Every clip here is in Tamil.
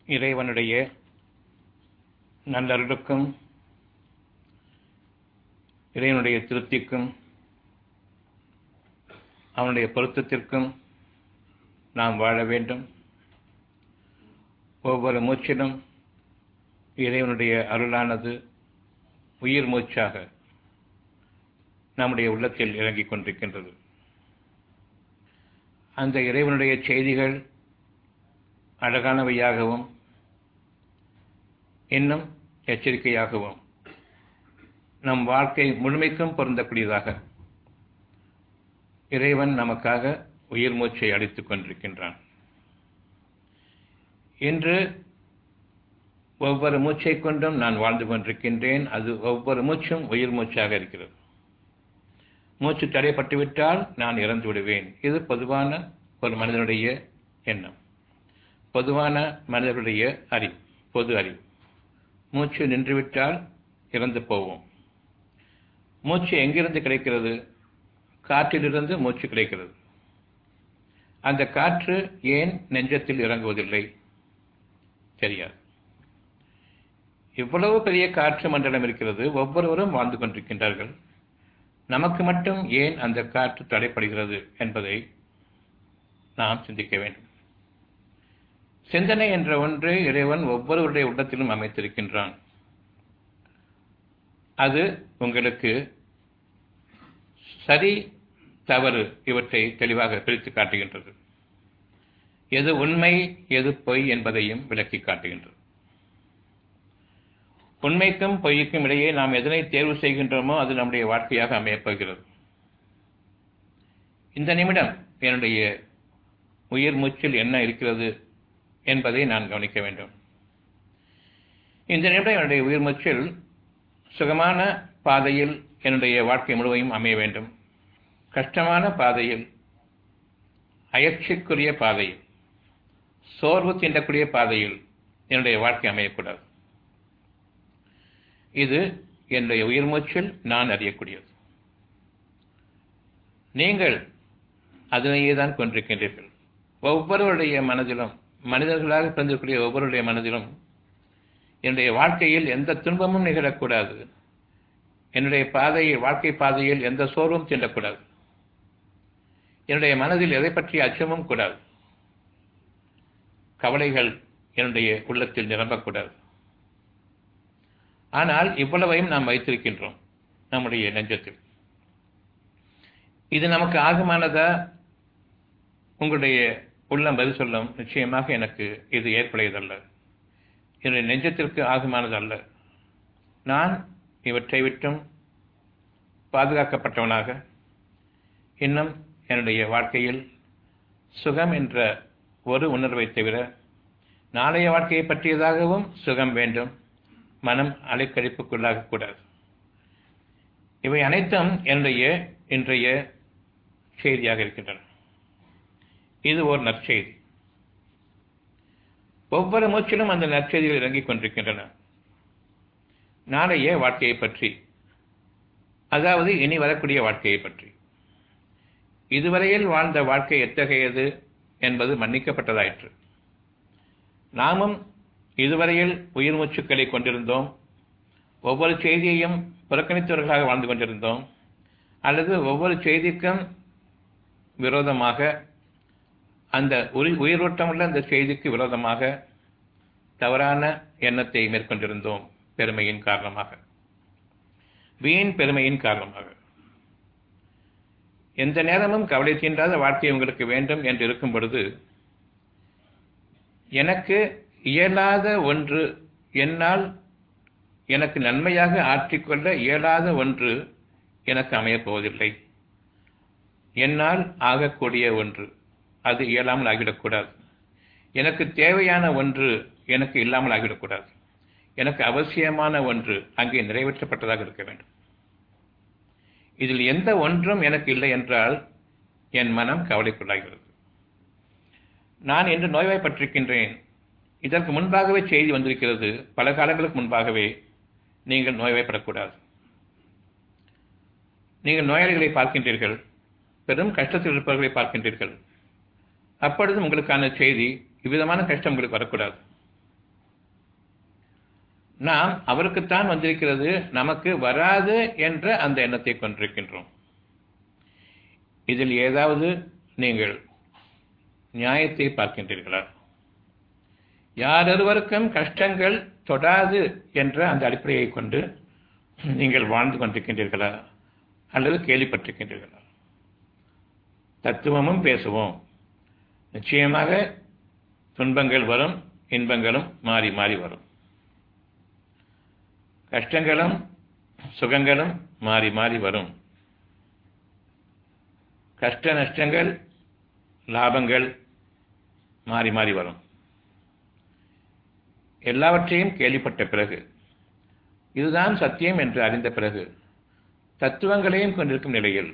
இறைவனுடைய நல்லருளுக்கும் இறைவனுடைய திருப்திக்கும் அவனுடைய பொருத்தத்திற்கும் நாம் வாழ வேண்டும் ஒவ்வொரு மூச்சிலும் இறைவனுடைய அருளானது உயிர் மூச்சாக நம்முடைய உள்ளத்தில் இறங்கிக் கொண்டிருக்கின்றது அந்த இறைவனுடைய செய்திகள் அழகானவையாகவும் இன்னும் எச்சரிக்கையாகவும் நம் வாழ்க்கை முழுமைக்கும் பொருந்தக்கூடியதாக இறைவன் நமக்காக உயிர் மூச்சை அளித்துக் கொண்டிருக்கின்றான் இன்று ஒவ்வொரு மூச்சை கொண்டும் நான் வாழ்ந்து கொண்டிருக்கின்றேன் அது ஒவ்வொரு மூச்சும் உயிர் மூச்சாக இருக்கிறது மூச்சு தடைப்பட்டுவிட்டால் நான் இறந்து விடுவேன் இது பொதுவான ஒரு மனிதனுடைய எண்ணம் பொதுவான மனிதர்களுடைய அறிவு பொது அறிவு மூச்சு நின்றுவிட்டால் இறந்து போவோம் மூச்சு எங்கிருந்து கிடைக்கிறது காற்றிலிருந்து மூச்சு கிடைக்கிறது அந்த காற்று ஏன் நெஞ்சத்தில் இறங்குவதில்லை தெரியாது இவ்வளவு பெரிய காற்று மண்டலம் இருக்கிறது ஒவ்வொருவரும் வாழ்ந்து கொண்டிருக்கின்றார்கள் நமக்கு மட்டும் ஏன் அந்த காற்று தடைப்படுகிறது என்பதை நாம் சிந்திக்க வேண்டும் சிந்தனை என்ற ஒன்று இறைவன் ஒவ்வொருவருடைய உள்ளத்திலும் அமைத்திருக்கின்றான் அது உங்களுக்கு சரி தவறு இவற்றை தெளிவாக பிரித்து காட்டுகின்றது எது உண்மை எது பொய் என்பதையும் விளக்கி காட்டுகின்றது உண்மைக்கும் பொய்க்கும் இடையே நாம் எதனை தேர்வு செய்கின்றோமோ அது நம்முடைய வாழ்க்கையாக அமையப் போகிறது இந்த நிமிடம் என்னுடைய உயிர் மூச்சில் என்ன இருக்கிறது என்பதை நான் கவனிக்க வேண்டும் இந்த நிமிடம் என்னுடைய உயிர் மூச்சில் சுகமான பாதையில் என்னுடைய வாழ்க்கை முழுவதும் அமைய வேண்டும் கஷ்டமான பாதையில் அயற்சிக்குரிய பாதையில் சோர்வு தீண்டக்கூடிய பாதையில் என்னுடைய வாழ்க்கை அமையக்கூடாது இது என்னுடைய உயிர் மூச்சில் நான் அறியக்கூடியது நீங்கள் அதனையே தான் கொண்டிருக்கின்றீர்கள் ஒவ்வொருவருடைய மனதிலும் மனிதர்களாக பிறந்திருக்கூடிய ஒவ்வொருடைய மனதிலும் என்னுடைய வாழ்க்கையில் எந்த துன்பமும் நிகழக்கூடாது என்னுடைய பாதையில் வாழ்க்கை பாதையில் எந்த சோர்வும் தீண்டக்கூடாது என்னுடைய மனதில் எதை பற்றிய அச்சமும் கூடாது கவலைகள் என்னுடைய உள்ளத்தில் நிரம்பக்கூடாது ஆனால் இவ்வளவையும் நாம் வைத்திருக்கின்றோம் நம்முடைய நெஞ்சத்தில் இது நமக்கு ஆகமானதா உங்களுடைய உள்ளம் பதில் சொல்லும் நிச்சயமாக எனக்கு இது ஏற்புடையதல்ல என்னுடைய நெஞ்சத்திற்கு ஆகுமானது அல்ல நான் இவற்றை விட்டும் பாதுகாக்கப்பட்டவனாக இன்னும் என்னுடைய வாழ்க்கையில் சுகம் என்ற ஒரு உணர்வை தவிர நாளைய வாழ்க்கையை பற்றியதாகவும் சுகம் வேண்டும் மனம் அலைக்கழிப்புக்குள்ளாகக்கூடாது இவை அனைத்தும் என்னுடைய இன்றைய செய்தியாக இருக்கின்றன இது ஒரு நற்செய்தி ஒவ்வொரு மூச்சிலும் அந்த நற்செய்திகள் இறங்கிக் கொண்டிருக்கின்றன நாளைய வாழ்க்கையை பற்றி அதாவது இனி வரக்கூடிய வாழ்க்கையை பற்றி இதுவரையில் வாழ்ந்த வாழ்க்கை எத்தகையது என்பது மன்னிக்கப்பட்டதாயிற்று நாமும் இதுவரையில் உயிர் மூச்சுக்களை கொண்டிருந்தோம் ஒவ்வொரு செய்தியையும் புறக்கணித்தவர்களாக வாழ்ந்து கொண்டிருந்தோம் அல்லது ஒவ்வொரு செய்திக்கும் விரோதமாக அந்த உரி உயிரோட்டமுள்ள அந்த செய்திக்கு விரோதமாக தவறான எண்ணத்தை மேற்கொண்டிருந்தோம் பெருமையின் காரணமாக வீண் பெருமையின் காரணமாக எந்த நேரமும் கவலை தீண்டாத வாழ்க்கை உங்களுக்கு வேண்டும் என்று இருக்கும் பொழுது எனக்கு இயலாத ஒன்று என்னால் எனக்கு நன்மையாக ஆற்றிக்கொள்ள இயலாத ஒன்று எனக்கு அமையப் போவதில்லை என்னால் ஆகக்கூடிய ஒன்று அது இயலாமல் ஆகிவிடக்கூடாது எனக்கு தேவையான ஒன்று எனக்கு இல்லாமல் ஆகிவிடக்கூடாது எனக்கு அவசியமான ஒன்று அங்கே நிறைவேற்றப்பட்டதாக இருக்க வேண்டும் இதில் எந்த ஒன்றும் எனக்கு இல்லை என்றால் என் மனம் கவலைக்குள்ளாகிறது நான் இன்று நோய்வாய்ப்பட்டிருக்கின்றேன் இதற்கு முன்பாகவே செய்தி வந்திருக்கிறது பல காலங்களுக்கு முன்பாகவே நீங்கள் நோய்வாய்ப்படக்கூடாது நீங்கள் நோயாளிகளை பார்க்கின்றீர்கள் பெரும் கஷ்டத்தில் இருப்பவர்களை பார்க்கின்றீர்கள் அப்பொழுதும் உங்களுக்கான செய்தி இவ்விதமான கஷ்டம் உங்களுக்கு வரக்கூடாது நாம் அவருக்குத்தான் வந்திருக்கிறது நமக்கு வராது என்ற அந்த எண்ணத்தை கொண்டிருக்கின்றோம் இதில் ஏதாவது நீங்கள் நியாயத்தை பார்க்கின்றீர்களா யாரொருவருக்கும் கஷ்டங்கள் தொடாது என்ற அந்த அடிப்படையை கொண்டு நீங்கள் வாழ்ந்து கொண்டிருக்கின்றீர்களா அல்லது கேள்விப்பட்டிருக்கின்றீர்களா தத்துவமும் பேசுவோம் நிச்சயமாக துன்பங்கள் வரும் இன்பங்களும் மாறி மாறி வரும் கஷ்டங்களும் சுகங்களும் மாறி மாறி வரும் கஷ்ட நஷ்டங்கள் லாபங்கள் மாறி மாறி வரும் எல்லாவற்றையும் கேள்விப்பட்ட பிறகு இதுதான் சத்தியம் என்று அறிந்த பிறகு தத்துவங்களையும் கொண்டிருக்கும் நிலையில்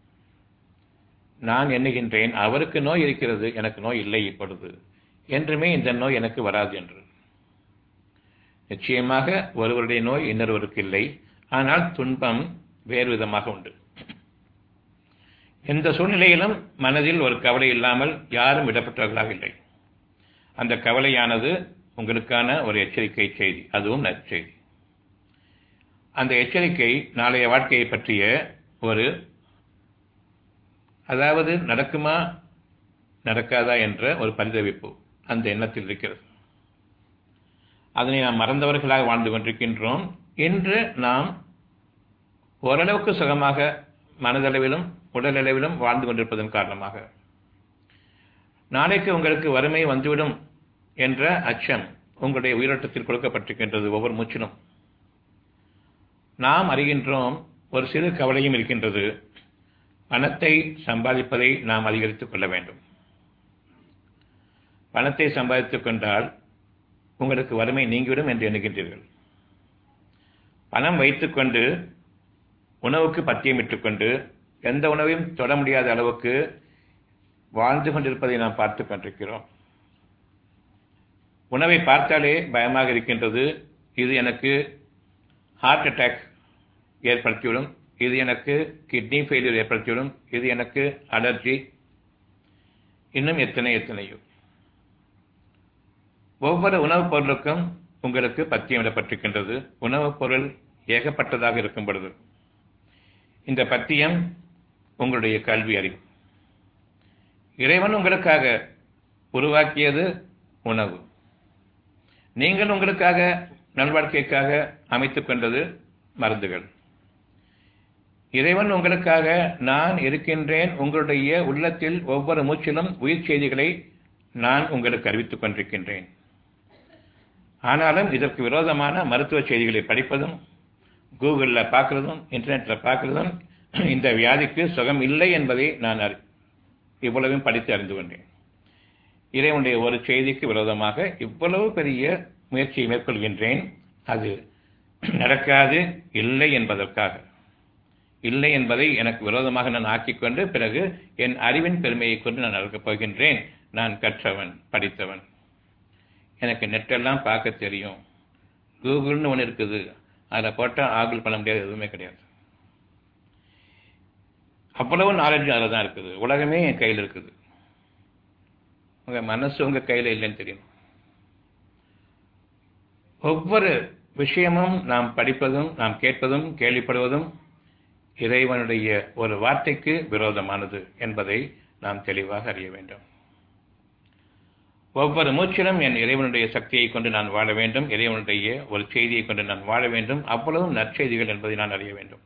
நான் எண்ணுகின்றேன் அவருக்கு நோய் இருக்கிறது எனக்கு நோய் இல்லை இப்பொழுது என்றுமே இந்த நோய் எனக்கு வராது என்று நிச்சயமாக ஒருவருடைய நோய் இன்னொருவருக்கு இல்லை ஆனால் துன்பம் வேறு விதமாக உண்டு எந்த சூழ்நிலையிலும் மனதில் ஒரு கவலை இல்லாமல் யாரும் விடப்பட்டவர்களாக இல்லை அந்த கவலையானது உங்களுக்கான ஒரு எச்சரிக்கை செய்தி அதுவும் நற்செய்தி அந்த எச்சரிக்கை நாளைய வாழ்க்கையை பற்றிய ஒரு அதாவது நடக்குமா நடக்காதா என்ற ஒரு பரிதவிப்பு அந்த எண்ணத்தில் இருக்கிறது அதனை நாம் மறந்தவர்களாக வாழ்ந்து கொண்டிருக்கின்றோம் இன்று நாம் ஓரளவுக்கு சுகமாக மனதளவிலும் உடலளவிலும் வாழ்ந்து கொண்டிருப்பதன் காரணமாக நாளைக்கு உங்களுக்கு வறுமை வந்துவிடும் என்ற அச்சம் உங்களுடைய உயிரோட்டத்தில் கொடுக்கப்பட்டிருக்கின்றது ஒவ்வொரு மூச்சிலும் நாம் அறிகின்றோம் ஒரு சிறு கவலையும் இருக்கின்றது பணத்தை சம்பாதிப்பதை நாம் அதிகரித்துக் கொள்ள வேண்டும் பணத்தை சம்பாதித்துக் கொண்டால் உங்களுக்கு வறுமை நீங்கிவிடும் என்று எண்ணுகின்றீர்கள் பணம் வைத்துக்கொண்டு உணவுக்கு பத்தியமிட்டுக் கொண்டு எந்த உணவையும் தொட முடியாத அளவுக்கு வாழ்ந்து கொண்டிருப்பதை நாம் பார்த்துக் கொண்டிருக்கிறோம் உணவை பார்த்தாலே பயமாக இருக்கின்றது இது எனக்கு ஹார்ட் அட்டாக் ஏற்படுத்திவிடும் இது எனக்கு கிட்னி ஃபெயிலியர் ஏற்படுத்திவிடும் இது எனக்கு அலர்ஜி இன்னும் எத்தனை எத்தனையோ ஒவ்வொரு உணவுப் பொருளுக்கும் உங்களுக்கு பத்தியமிடப்பட்டிருக்கின்றது உணவுப் பொருள் ஏகப்பட்டதாக இருக்கும் பொழுது இந்த பத்தியம் உங்களுடைய கல்வி அறிவு இறைவன் உங்களுக்காக உருவாக்கியது உணவு நீங்கள் உங்களுக்காக நல்வாழ்க்கைக்காக அமைத்துக் கொண்டது மருந்துகள் இறைவன் உங்களுக்காக நான் இருக்கின்றேன் உங்களுடைய உள்ளத்தில் ஒவ்வொரு மூச்சிலும் உயிர் செய்திகளை நான் உங்களுக்கு அறிவித்துக் கொண்டிருக்கின்றேன் ஆனாலும் இதற்கு விரோதமான மருத்துவ செய்திகளை படிப்பதும் கூகுளில் பார்க்குறதும் இன்டர்நெட்டில் பார்க்குறதும் இந்த வியாதிக்கு சுகம் இல்லை என்பதை நான் அறி இவ்வளவும் படித்து அறிந்து கொண்டேன் இறைவனுடைய ஒரு செய்திக்கு விரோதமாக இவ்வளவு பெரிய முயற்சியை மேற்கொள்கின்றேன் அது நடக்காது இல்லை என்பதற்காக இல்லை என்பதை எனக்கு விரோதமாக நான் ஆக்கிக்கொண்டு பிறகு என் அறிவின் பெருமையை கொண்டு நான் நடக்கப் போகின்றேன் நான் கற்றவன் படித்தவன் எனக்கு நெட்டெல்லாம் பார்க்க தெரியும் கூகுள்னு ஒன்று இருக்குது அதில் போட்டால் ஆகுல் பண்ண முடியாது எதுவுமே கிடையாது அவ்வளவு நாலேஜ் அதில் தான் இருக்குது உலகமே என் கையில் இருக்குது உங்கள் மனசு உங்கள் கையில் இல்லைன்னு தெரியும் ஒவ்வொரு விஷயமும் நாம் படிப்பதும் நாம் கேட்பதும் கேள்விப்படுவதும் இறைவனுடைய ஒரு வார்த்தைக்கு விரோதமானது என்பதை நாம் தெளிவாக அறிய வேண்டும் ஒவ்வொரு மூச்சிலும் என் இறைவனுடைய சக்தியை கொண்டு நான் வாழ வேண்டும் இறைவனுடைய ஒரு செய்தியை கொண்டு நான் வாழ வேண்டும் அவ்வளவும் நற்செய்திகள் என்பதை நான் அறிய வேண்டும்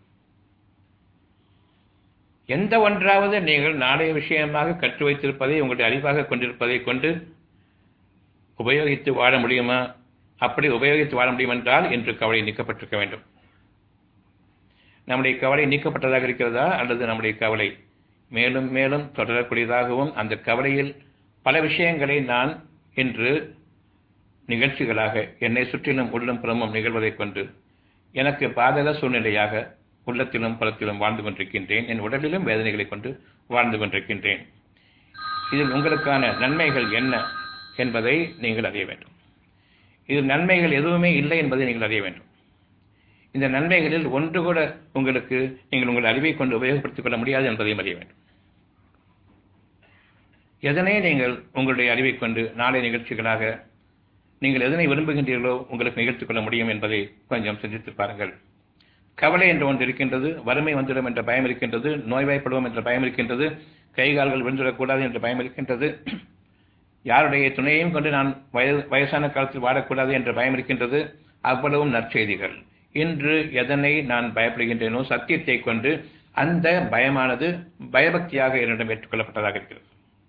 எந்த ஒன்றாவது நீங்கள் நாளைய விஷயமாக கற்று வைத்திருப்பதை உங்களுடைய அறிவாக கொண்டிருப்பதை கொண்டு உபயோகித்து வாழ முடியுமா அப்படி உபயோகித்து வாழ முடியும் என்றால் இன்று கவலை நீக்கப்பட்டிருக்க வேண்டும் நம்முடைய கவலை நீக்கப்பட்டதாக இருக்கிறதா அல்லது நம்முடைய கவலை மேலும் மேலும் தொடரக்கூடியதாகவும் அந்த கவலையில் பல விஷயங்களை நான் இன்று நிகழ்ச்சிகளாக என்னை சுற்றிலும் உள்ளும் புறமும் நிகழ்வதைக் கொண்டு எனக்கு பாதக சூழ்நிலையாக உள்ளத்திலும் புறத்திலும் வாழ்ந்து கொண்டிருக்கின்றேன் என் உடலிலும் வேதனைகளை கொண்டு வாழ்ந்து கொண்டிருக்கின்றேன் இதில் உங்களுக்கான நன்மைகள் என்ன என்பதை நீங்கள் அறிய வேண்டும் இதில் நன்மைகள் எதுவுமே இல்லை என்பதை நீங்கள் அறிய வேண்டும் இந்த நன்மைகளில் ஒன்று கூட உங்களுக்கு நீங்கள் உங்கள் அறிவை கொண்டு உபயோகப்படுத்திக் கொள்ள முடியாது என்பதையும் அறிய வேண்டும் எதனை நீங்கள் உங்களுடைய அறிவை கொண்டு நாளை நிகழ்ச்சிகளாக நீங்கள் எதனை விரும்புகின்றீர்களோ உங்களுக்கு நிகழ்த்திக் கொள்ள முடியும் என்பதை கொஞ்சம் சிந்தித்து பாருங்கள் கவலை என்று ஒன்று இருக்கின்றது வறுமை வந்துவிடும் என்ற பயம் இருக்கின்றது நோய்வாய்ப்படுவோம் என்ற பயம் இருக்கின்றது கை கால்கள் விழுந்துவிடக்கூடாது என்ற பயம் இருக்கின்றது யாருடைய துணையையும் கொண்டு நான் வயது வயசான காலத்தில் வாழக்கூடாது என்ற பயம் இருக்கின்றது அவ்வளவும் நற்செய்திகள் இன்று எதனை நான் பயப்படுகின்றேனோ சத்தியத்தை கொண்டு அந்த பயமானது பயபக்தியாக என்னிடம் ஏற்றுக்கொள்ளப்பட்டதாக இருக்கிறது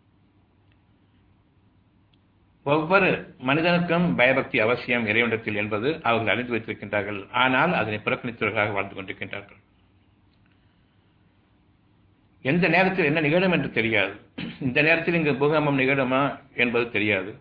ஒவ்வொரு மனிதனுக்கும் பயபக்தி அவசியம் இறைவனத்தில் என்பது அவர்கள் அறிந்து வைத்திருக்கின்றார்கள் ஆனால் அதனை புறக்கணித்தவர்களாக வாழ்ந்து கொண்டிருக்கின்றார்கள் எந்த நேரத்தில் என்ன நிகழும் என்று தெரியாது இந்த நேரத்தில் இங்கு பூகம்பம் நிகழுமா என்பது தெரியாது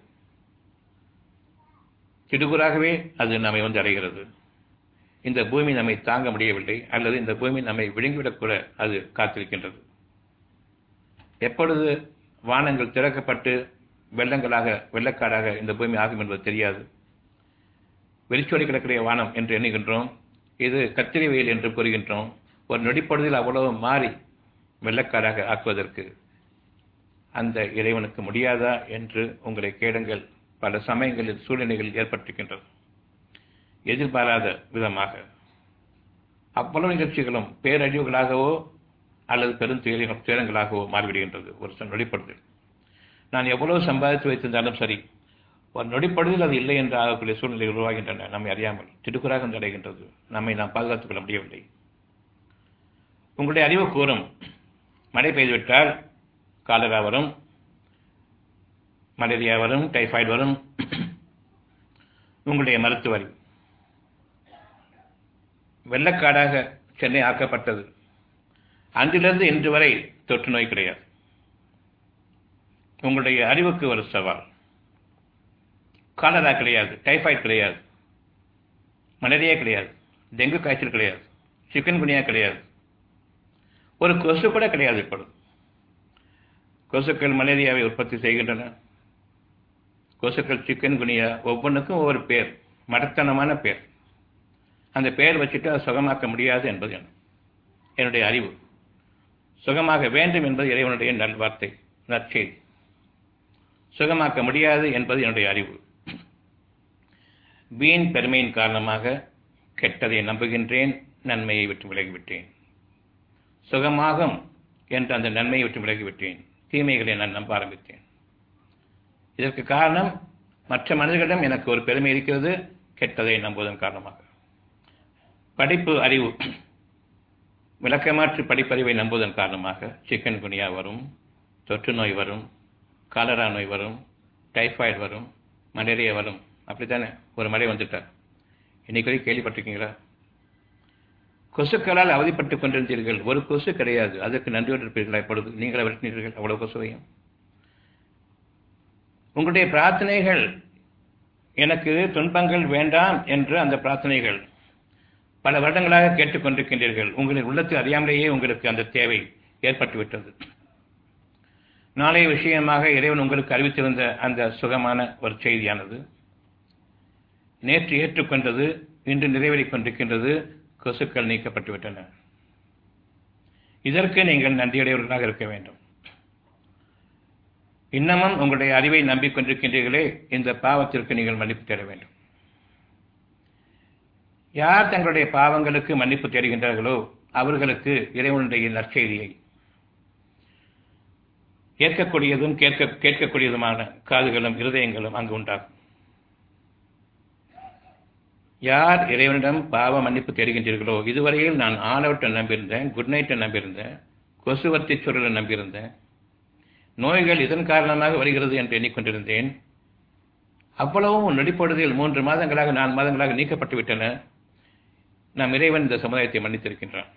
திடுகுறாகவே அது நம்மை வந்து அடைகிறது இந்த பூமி நம்மை தாங்க முடியவில்லை அல்லது இந்த பூமி நம்மை விழுங்கிவிடக் கூட அது காத்திருக்கின்றது எப்பொழுது வானங்கள் திறக்கப்பட்டு வெள்ளங்களாக வெள்ளக்காடாக இந்த பூமி ஆகும் என்பது தெரியாது வெளிச்சோடி கிடக்கிற வானம் என்று எண்ணுகின்றோம் இது கத்திரி வெயில் என்று கூறுகின்றோம் ஒரு நொடிப்பொழுதில் அவ்வளவு மாறி வெள்ளக்காடாக ஆக்குவதற்கு அந்த இறைவனுக்கு முடியாதா என்று உங்களை கேளுங்கள் பல சமயங்களில் சூழ்நிலைகள் ஏற்பட்டிருக்கின்றது எதிர்பாராத விதமாக அவ்வளவு நிகழ்ச்சிகளும் பேரழிவுகளாகவோ அல்லது பெரும் துயரங்கள் துயரங்களாகவோ மாறிவிடுகின்றது ஒரு சில நொடிப்படுதல் நான் எவ்வளவு சம்பாதித்து வைத்திருந்தாலும் சரி ஒரு நொடிப்படுதல் அது இல்லை என்று ஆகக்கூடிய சூழ்நிலை உருவாகின்றன நம்மை அறியாமல் திடுக்குறாக அடைகின்றது நம்மை நாம் பாதுகாத்துக் கொள்ள முடியவில்லை உங்களுடைய அறிவு கூறும் மழை பெய்துவிட்டால் காலரா வரும் மலேரியா வரும் டைஃபாய்டு வரும் உங்களுடைய மருத்துவர் வெள்ளக்காடாக சென்னை ஆக்கப்பட்டது அன்றிலிருந்து இன்று வரை தொற்று நோய் கிடையாது உங்களுடைய அறிவுக்கு ஒரு சவால் காலரா கிடையாது டைஃபாய்டு கிடையாது மலேரியா கிடையாது டெங்கு காய்ச்சல் கிடையாது சிக்கன் குனியா கிடையாது ஒரு கொசு கூட கிடையாது இப்பொழுது கொசுக்கள் மலேரியாவை உற்பத்தி செய்கின்றன கொசுக்கள் சிக்கன் குனியா ஒவ்வொன்றுக்கும் ஒவ்வொரு பேர் மடத்தனமான பேர் அந்த பெயர் வச்சுட்டு அதை சுகமாக்க முடியாது என்பது என்னுடைய அறிவு சுகமாக வேண்டும் என்பது இறைவனுடைய நல்வார்த்தை நற்செய்தி சுகமாக்க முடியாது என்பது என்னுடைய அறிவு வீண் பெருமையின் காரணமாக கெட்டதை நம்புகின்றேன் நன்மையை விட்டு விலகிவிட்டேன் சுகமாகும் என்ற அந்த நன்மையை விட்டு விலகிவிட்டேன் தீமைகளை நான் நம்ப ஆரம்பித்தேன் இதற்கு காரணம் மற்ற மனிதர்களிடம் எனக்கு ஒரு பெருமை இருக்கிறது கெட்டதை நம்புவதன் காரணமாக படிப்பு அறிவு விளக்கமாற்று படிப்பறிவை நம்புவதன் காரணமாக சிக்கன் குனியா வரும் தொற்று நோய் வரும் காலரா நோய் வரும் டைஃபாய்டு வரும் மலேரியா வரும் அப்படித்தானே ஒரு மழை வந்துட்டார் இன்னைக்கு வரை கேள்விப்பட்டிருக்கீங்களா கொசுக்களால் அவதிப்பட்டுக் கொண்டிருந்தீர்கள் ஒரு கொசு கிடையாது அதற்கு நன்றியோடு இருப்பீர்களா இப்பொழுது நீங்கள் விரட்டினீர்கள் அவ்வளவு கொசுவையும் உங்களுடைய பிரார்த்தனைகள் எனக்கு துன்பங்கள் வேண்டாம் என்று அந்த பிரார்த்தனைகள் பல வருடங்களாக கேட்டுக்கொண்டிருக்கின்றீர்கள் உங்களின் உள்ளத்தில் அறியாமலேயே உங்களுக்கு அந்த தேவை ஏற்பட்டுவிட்டது நாளைய விஷயமாக இறைவன் உங்களுக்கு அறிவித்திருந்த அந்த சுகமான ஒரு செய்தியானது நேற்று ஏற்றுக்கொண்டது இன்று நிறைவேறிக் கொண்டிருக்கின்றது கொசுக்கள் நீக்கப்பட்டுவிட்டன இதற்கு நீங்கள் நன்றியுடையவர்களாக இருக்க வேண்டும் இன்னமும் உங்களுடைய அறிவை நம்பிக்கொண்டிருக்கின்றீர்களே இந்த பாவத்திற்கு நீங்கள் மன்னிப்பு தேட வேண்டும் யார் தங்களுடைய பாவங்களுக்கு மன்னிப்பு தேடுகின்றார்களோ அவர்களுக்கு இறைவனுடைய நற்செய்தியை ஏற்கக்கூடியதும் கேட்க கேட்கக்கூடியதுமான காதுகளும் இருதயங்களும் அங்கு உண்டாகும் யார் இறைவனிடம் பாவ மன்னிப்பு தேடுகின்றீர்களோ இதுவரையில் நான் ஆல் அவுட்டை நம்பியிருந்தேன் குட் நைட்டை நம்பியிருந்தேன் கொசுவர்த்தி சுருளை நம்பியிருந்தேன் நோய்கள் இதன் காரணமாக வருகிறது என்று எண்ணிக்கொண்டிருந்தேன் அவ்வளவும் நொடிப்பொழுதில் மூன்று மாதங்களாக நான்கு மாதங்களாக நீக்கப்பட்டு விட்டன நம் இறைவன் இந்த சமுதாயத்தை மன்னித்திருக்கின்றான்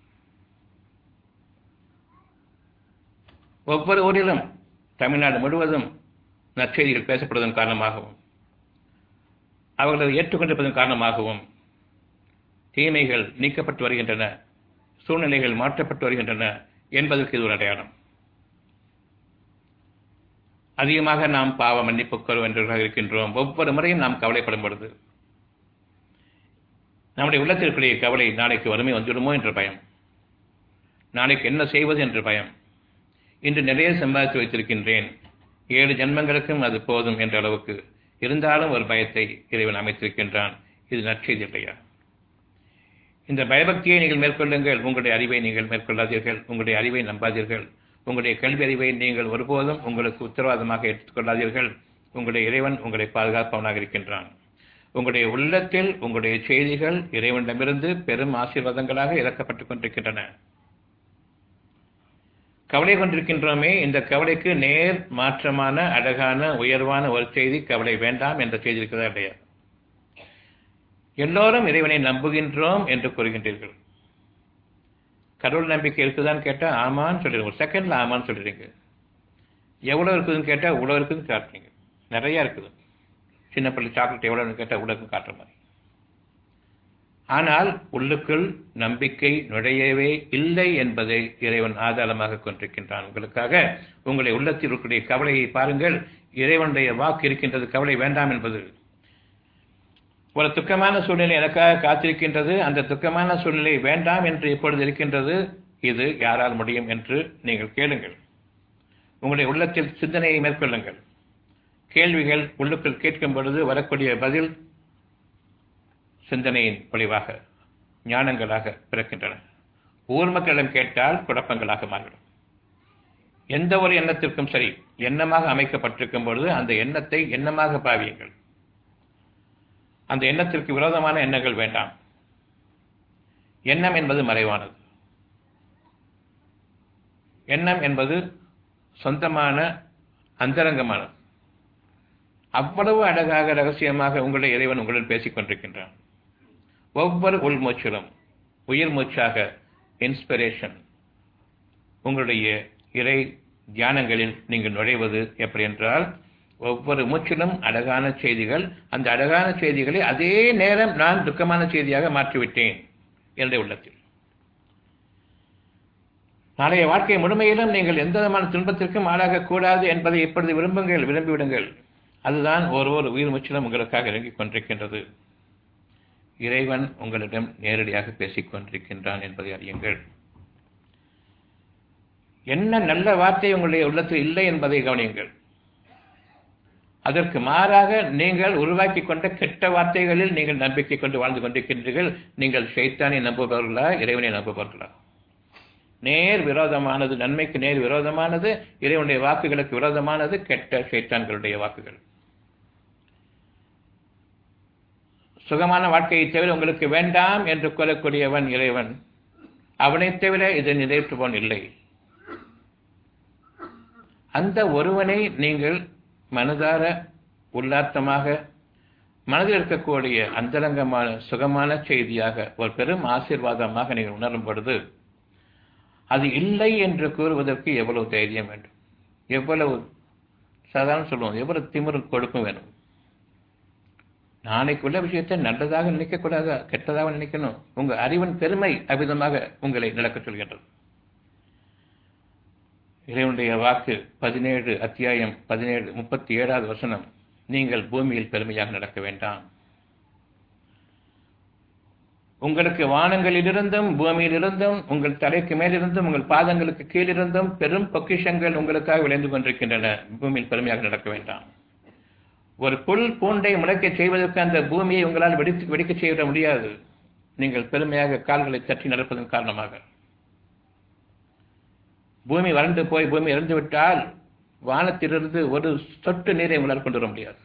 ஒவ்வொரு ஊரிலும் தமிழ்நாடு முழுவதும் நற்செய்திகள் பேசப்படுவதன் காரணமாகவும் அவர்கள் அதை ஏற்றுக்கொண்டிருப்பதன் காரணமாகவும் தீமைகள் நீக்கப்பட்டு வருகின்றன சூழ்நிலைகள் மாற்றப்பட்டு வருகின்றன என்பதற்கு இது ஒரு அடையாளம் அதிகமாக நாம் பாவ மன்னிப்பு கோருவென்றவர்களாக இருக்கின்றோம் ஒவ்வொரு முறையும் நாம் கவலைப்படும் பொழுது நம்முடைய உள்ளத்தில் இருக்கக்கூடிய கவலை நாளைக்கு வறுமை வந்துவிடுமோ என்ற பயம் நாளைக்கு என்ன செய்வது என்ற பயம் இன்று நிறைய சம்பாதித்து வைத்திருக்கின்றேன் ஏழு ஜென்மங்களுக்கும் அது போதும் என்ற அளவுக்கு இருந்தாலும் ஒரு பயத்தை இறைவன் அமைத்திருக்கின்றான் இது நற்செய்தி இல்லையா இந்த பயபக்தியை நீங்கள் மேற்கொள்ளுங்கள் உங்களுடைய அறிவை நீங்கள் மேற்கொள்ளாதீர்கள் உங்களுடைய அறிவை நம்பாதீர்கள் உங்களுடைய கல்வி அறிவை நீங்கள் ஒருபோதும் உங்களுக்கு உத்தரவாதமாக எடுத்துக்கொள்ளாதீர்கள் உங்களுடைய இறைவன் உங்களை பாதுகாப்பவனாக இருக்கின்றான் உங்களுடைய உள்ளத்தில் உங்களுடைய செய்திகள் இறைவனிடமிருந்து பெரும் ஆசீர்வாதங்களாக இறக்கப்பட்டுக் கொண்டிருக்கின்றன கவலை கொண்டிருக்கின்றோமே இந்த கவலைக்கு நேர் மாற்றமான அழகான உயர்வான ஒரு செய்தி கவலை வேண்டாம் என்ற செய்தி இருக்கிறதா இல்லையா எல்லோரும் இறைவனை நம்புகின்றோம் என்று கூறுகின்றீர்கள் கடவுள் நம்பிக்கை இருக்குதான்னு கேட்டா ஆமான்னு சொல்லிடுங்க ஒரு செகண்ட்ல ஆமான்னு சொல்லிடுங்க எவ்வளவு இருக்குதுன்னு கேட்டா இவ்வளவு இருக்குதுன்னு காட்டுறீங்க நிறைய இருக்குது சின்ன பிள்ளை சாக்லேட் எவ்வளவுன்னு கேட்டா இவ்வளவு காட்டுற மாதிரி ஆனால் உள்ளுக்குள் நம்பிக்கை நுழையவே இல்லை என்பதை இறைவன் ஆதாரமாக கொண்டிருக்கின்றான் உங்களுக்காக உங்களை உள்ளத்தில் இருக்கக்கூடிய கவலையை பாருங்கள் இறைவனுடைய வாக்கு இருக்கின்றது கவலை வேண்டாம் என்பது ஒரு துக்கமான சூழ்நிலை எனக்காக காத்திருக்கின்றது அந்த துக்கமான சூழ்நிலை வேண்டாம் என்று இப்பொழுது இருக்கின்றது இது யாரால் முடியும் என்று நீங்கள் கேளுங்கள் உங்களுடைய உள்ளத்தில் சிந்தனையை மேற்கொள்ளுங்கள் கேள்விகள் உள்ளுக்குள் கேட்கும் பொழுது வரக்கூடிய பதில் சிந்தனையின் பொழிவாக ஞானங்களாக பிறக்கின்றன ஊர் மக்களிடம் கேட்டால் குழப்பங்களாக மாறிவிடும் எந்த ஒரு எண்ணத்திற்கும் சரி எண்ணமாக அமைக்கப்பட்டிருக்கும் பொழுது அந்த எண்ணத்தை எண்ணமாக பாவியுங்கள் அந்த எண்ணத்திற்கு விரோதமான எண்ணங்கள் வேண்டாம் எண்ணம் என்பது மறைவானது எண்ணம் என்பது சொந்தமான அந்தரங்கமானது அவ்வளவு அழகாக ரகசியமாக உங்களுடைய இறைவன் உங்களுடன் பேசிக் கொண்டிருக்கின்றான் ஒவ்வொரு உள்மூச்சிலும் உயிர் மூச்சாக இன்ஸ்பிரேஷன் உங்களுடைய இறை தியானங்களில் நீங்கள் நுழைவது எப்படி என்றால் ஒவ்வொரு மூச்சிலும் அழகான செய்திகள் அந்த அழகான செய்திகளை அதே நேரம் நான் துக்கமான செய்தியாக மாற்றிவிட்டேன் என்னுடைய உள்ளத்தில் நாளைய வாழ்க்கை முழுமையிலும் நீங்கள் எந்த விதமான துன்பத்திற்கும் ஆளாகக் கூடாது என்பதை இப்பொழுது விரும்புங்கள் விரும்பிவிடுங்கள் அதுதான் ஒரு ஒரு உயிர் முற்றிலும் உங்களுக்காக இறங்கிக் கொண்டிருக்கின்றது இறைவன் உங்களிடம் நேரடியாக பேசிக் கொண்டிருக்கின்றான் என்பதை அறியுங்கள் என்ன நல்ல வார்த்தை உங்களுடைய உள்ளத்தில் இல்லை என்பதை கவனியுங்கள் அதற்கு மாறாக நீங்கள் உருவாக்கி கொண்ட கெட்ட வார்த்தைகளில் நீங்கள் நம்பிக்கை கொண்டு வாழ்ந்து கொண்டிருக்கின்றீர்கள் நீங்கள் ஷைத்தானை நம்புபவர்களா இறைவனை நம்புபவர்களா நேர் விரோதமானது நன்மைக்கு நேர் விரோதமானது இறைவனுடைய வாக்குகளுக்கு விரோதமானது கெட்ட ஷைத்தான்களுடைய வாக்குகள் சுகமான வாழ்க்கையை தவிர உங்களுக்கு வேண்டாம் என்று கூறக்கூடியவன் இறைவன் அவனை தவிர இதை நிறைவேற்றுபவன் இல்லை அந்த ஒருவனை நீங்கள் மனதார உள்ளார்த்தமாக மனதில் இருக்கக்கூடிய அந்தரங்கமான சுகமான செய்தியாக ஒரு பெரும் ஆசீர்வாதமாக நீங்கள் உணரும் பொழுது அது இல்லை என்று கூறுவதற்கு எவ்வளவு தைரியம் வேண்டும் எவ்வளவு சாதாரண சொல்லுவோம் எவ்வளவு திமிரு கொடுக்கும் வேணும் நாளைக்கு உள்ள விஷயத்தை நல்லதாக நினைக்கக்கூடாதா கெட்டதாக நினைக்கணும் உங்க அறிவின் பெருமை அவ்விதமாக உங்களை நடக்க சொல்கின்றது இறைவனுடைய வாக்கு பதினேழு அத்தியாயம் பதினேழு முப்பத்தி ஏழாவது வசனம் நீங்கள் பூமியில் பெருமையாக நடக்க வேண்டாம் உங்களுக்கு வானங்களிலிருந்தும் பூமியிலிருந்தும் உங்கள் தலைக்கு மேலிருந்தும் உங்கள் பாதங்களுக்கு கீழிருந்தும் பெரும் பொக்கிஷங்கள் உங்களுக்காக விளைந்து கொண்டிருக்கின்றன பூமியில் பெருமையாக நடக்க வேண்டாம் ஒரு புல் பூண்டை முளைக்க செய்வதற்கு அந்த பூமியை உங்களால் வெடித்து வெடிக்க செய்விட முடியாது நீங்கள் பெருமையாக கால்களை தட்டி நடப்பதன் காரணமாக பூமி வறண்டு போய் பூமி இறந்து விட்டால் வானத்திலிருந்து ஒரு சொட்டு நீரை உங்களால் கொண்டு வர முடியாது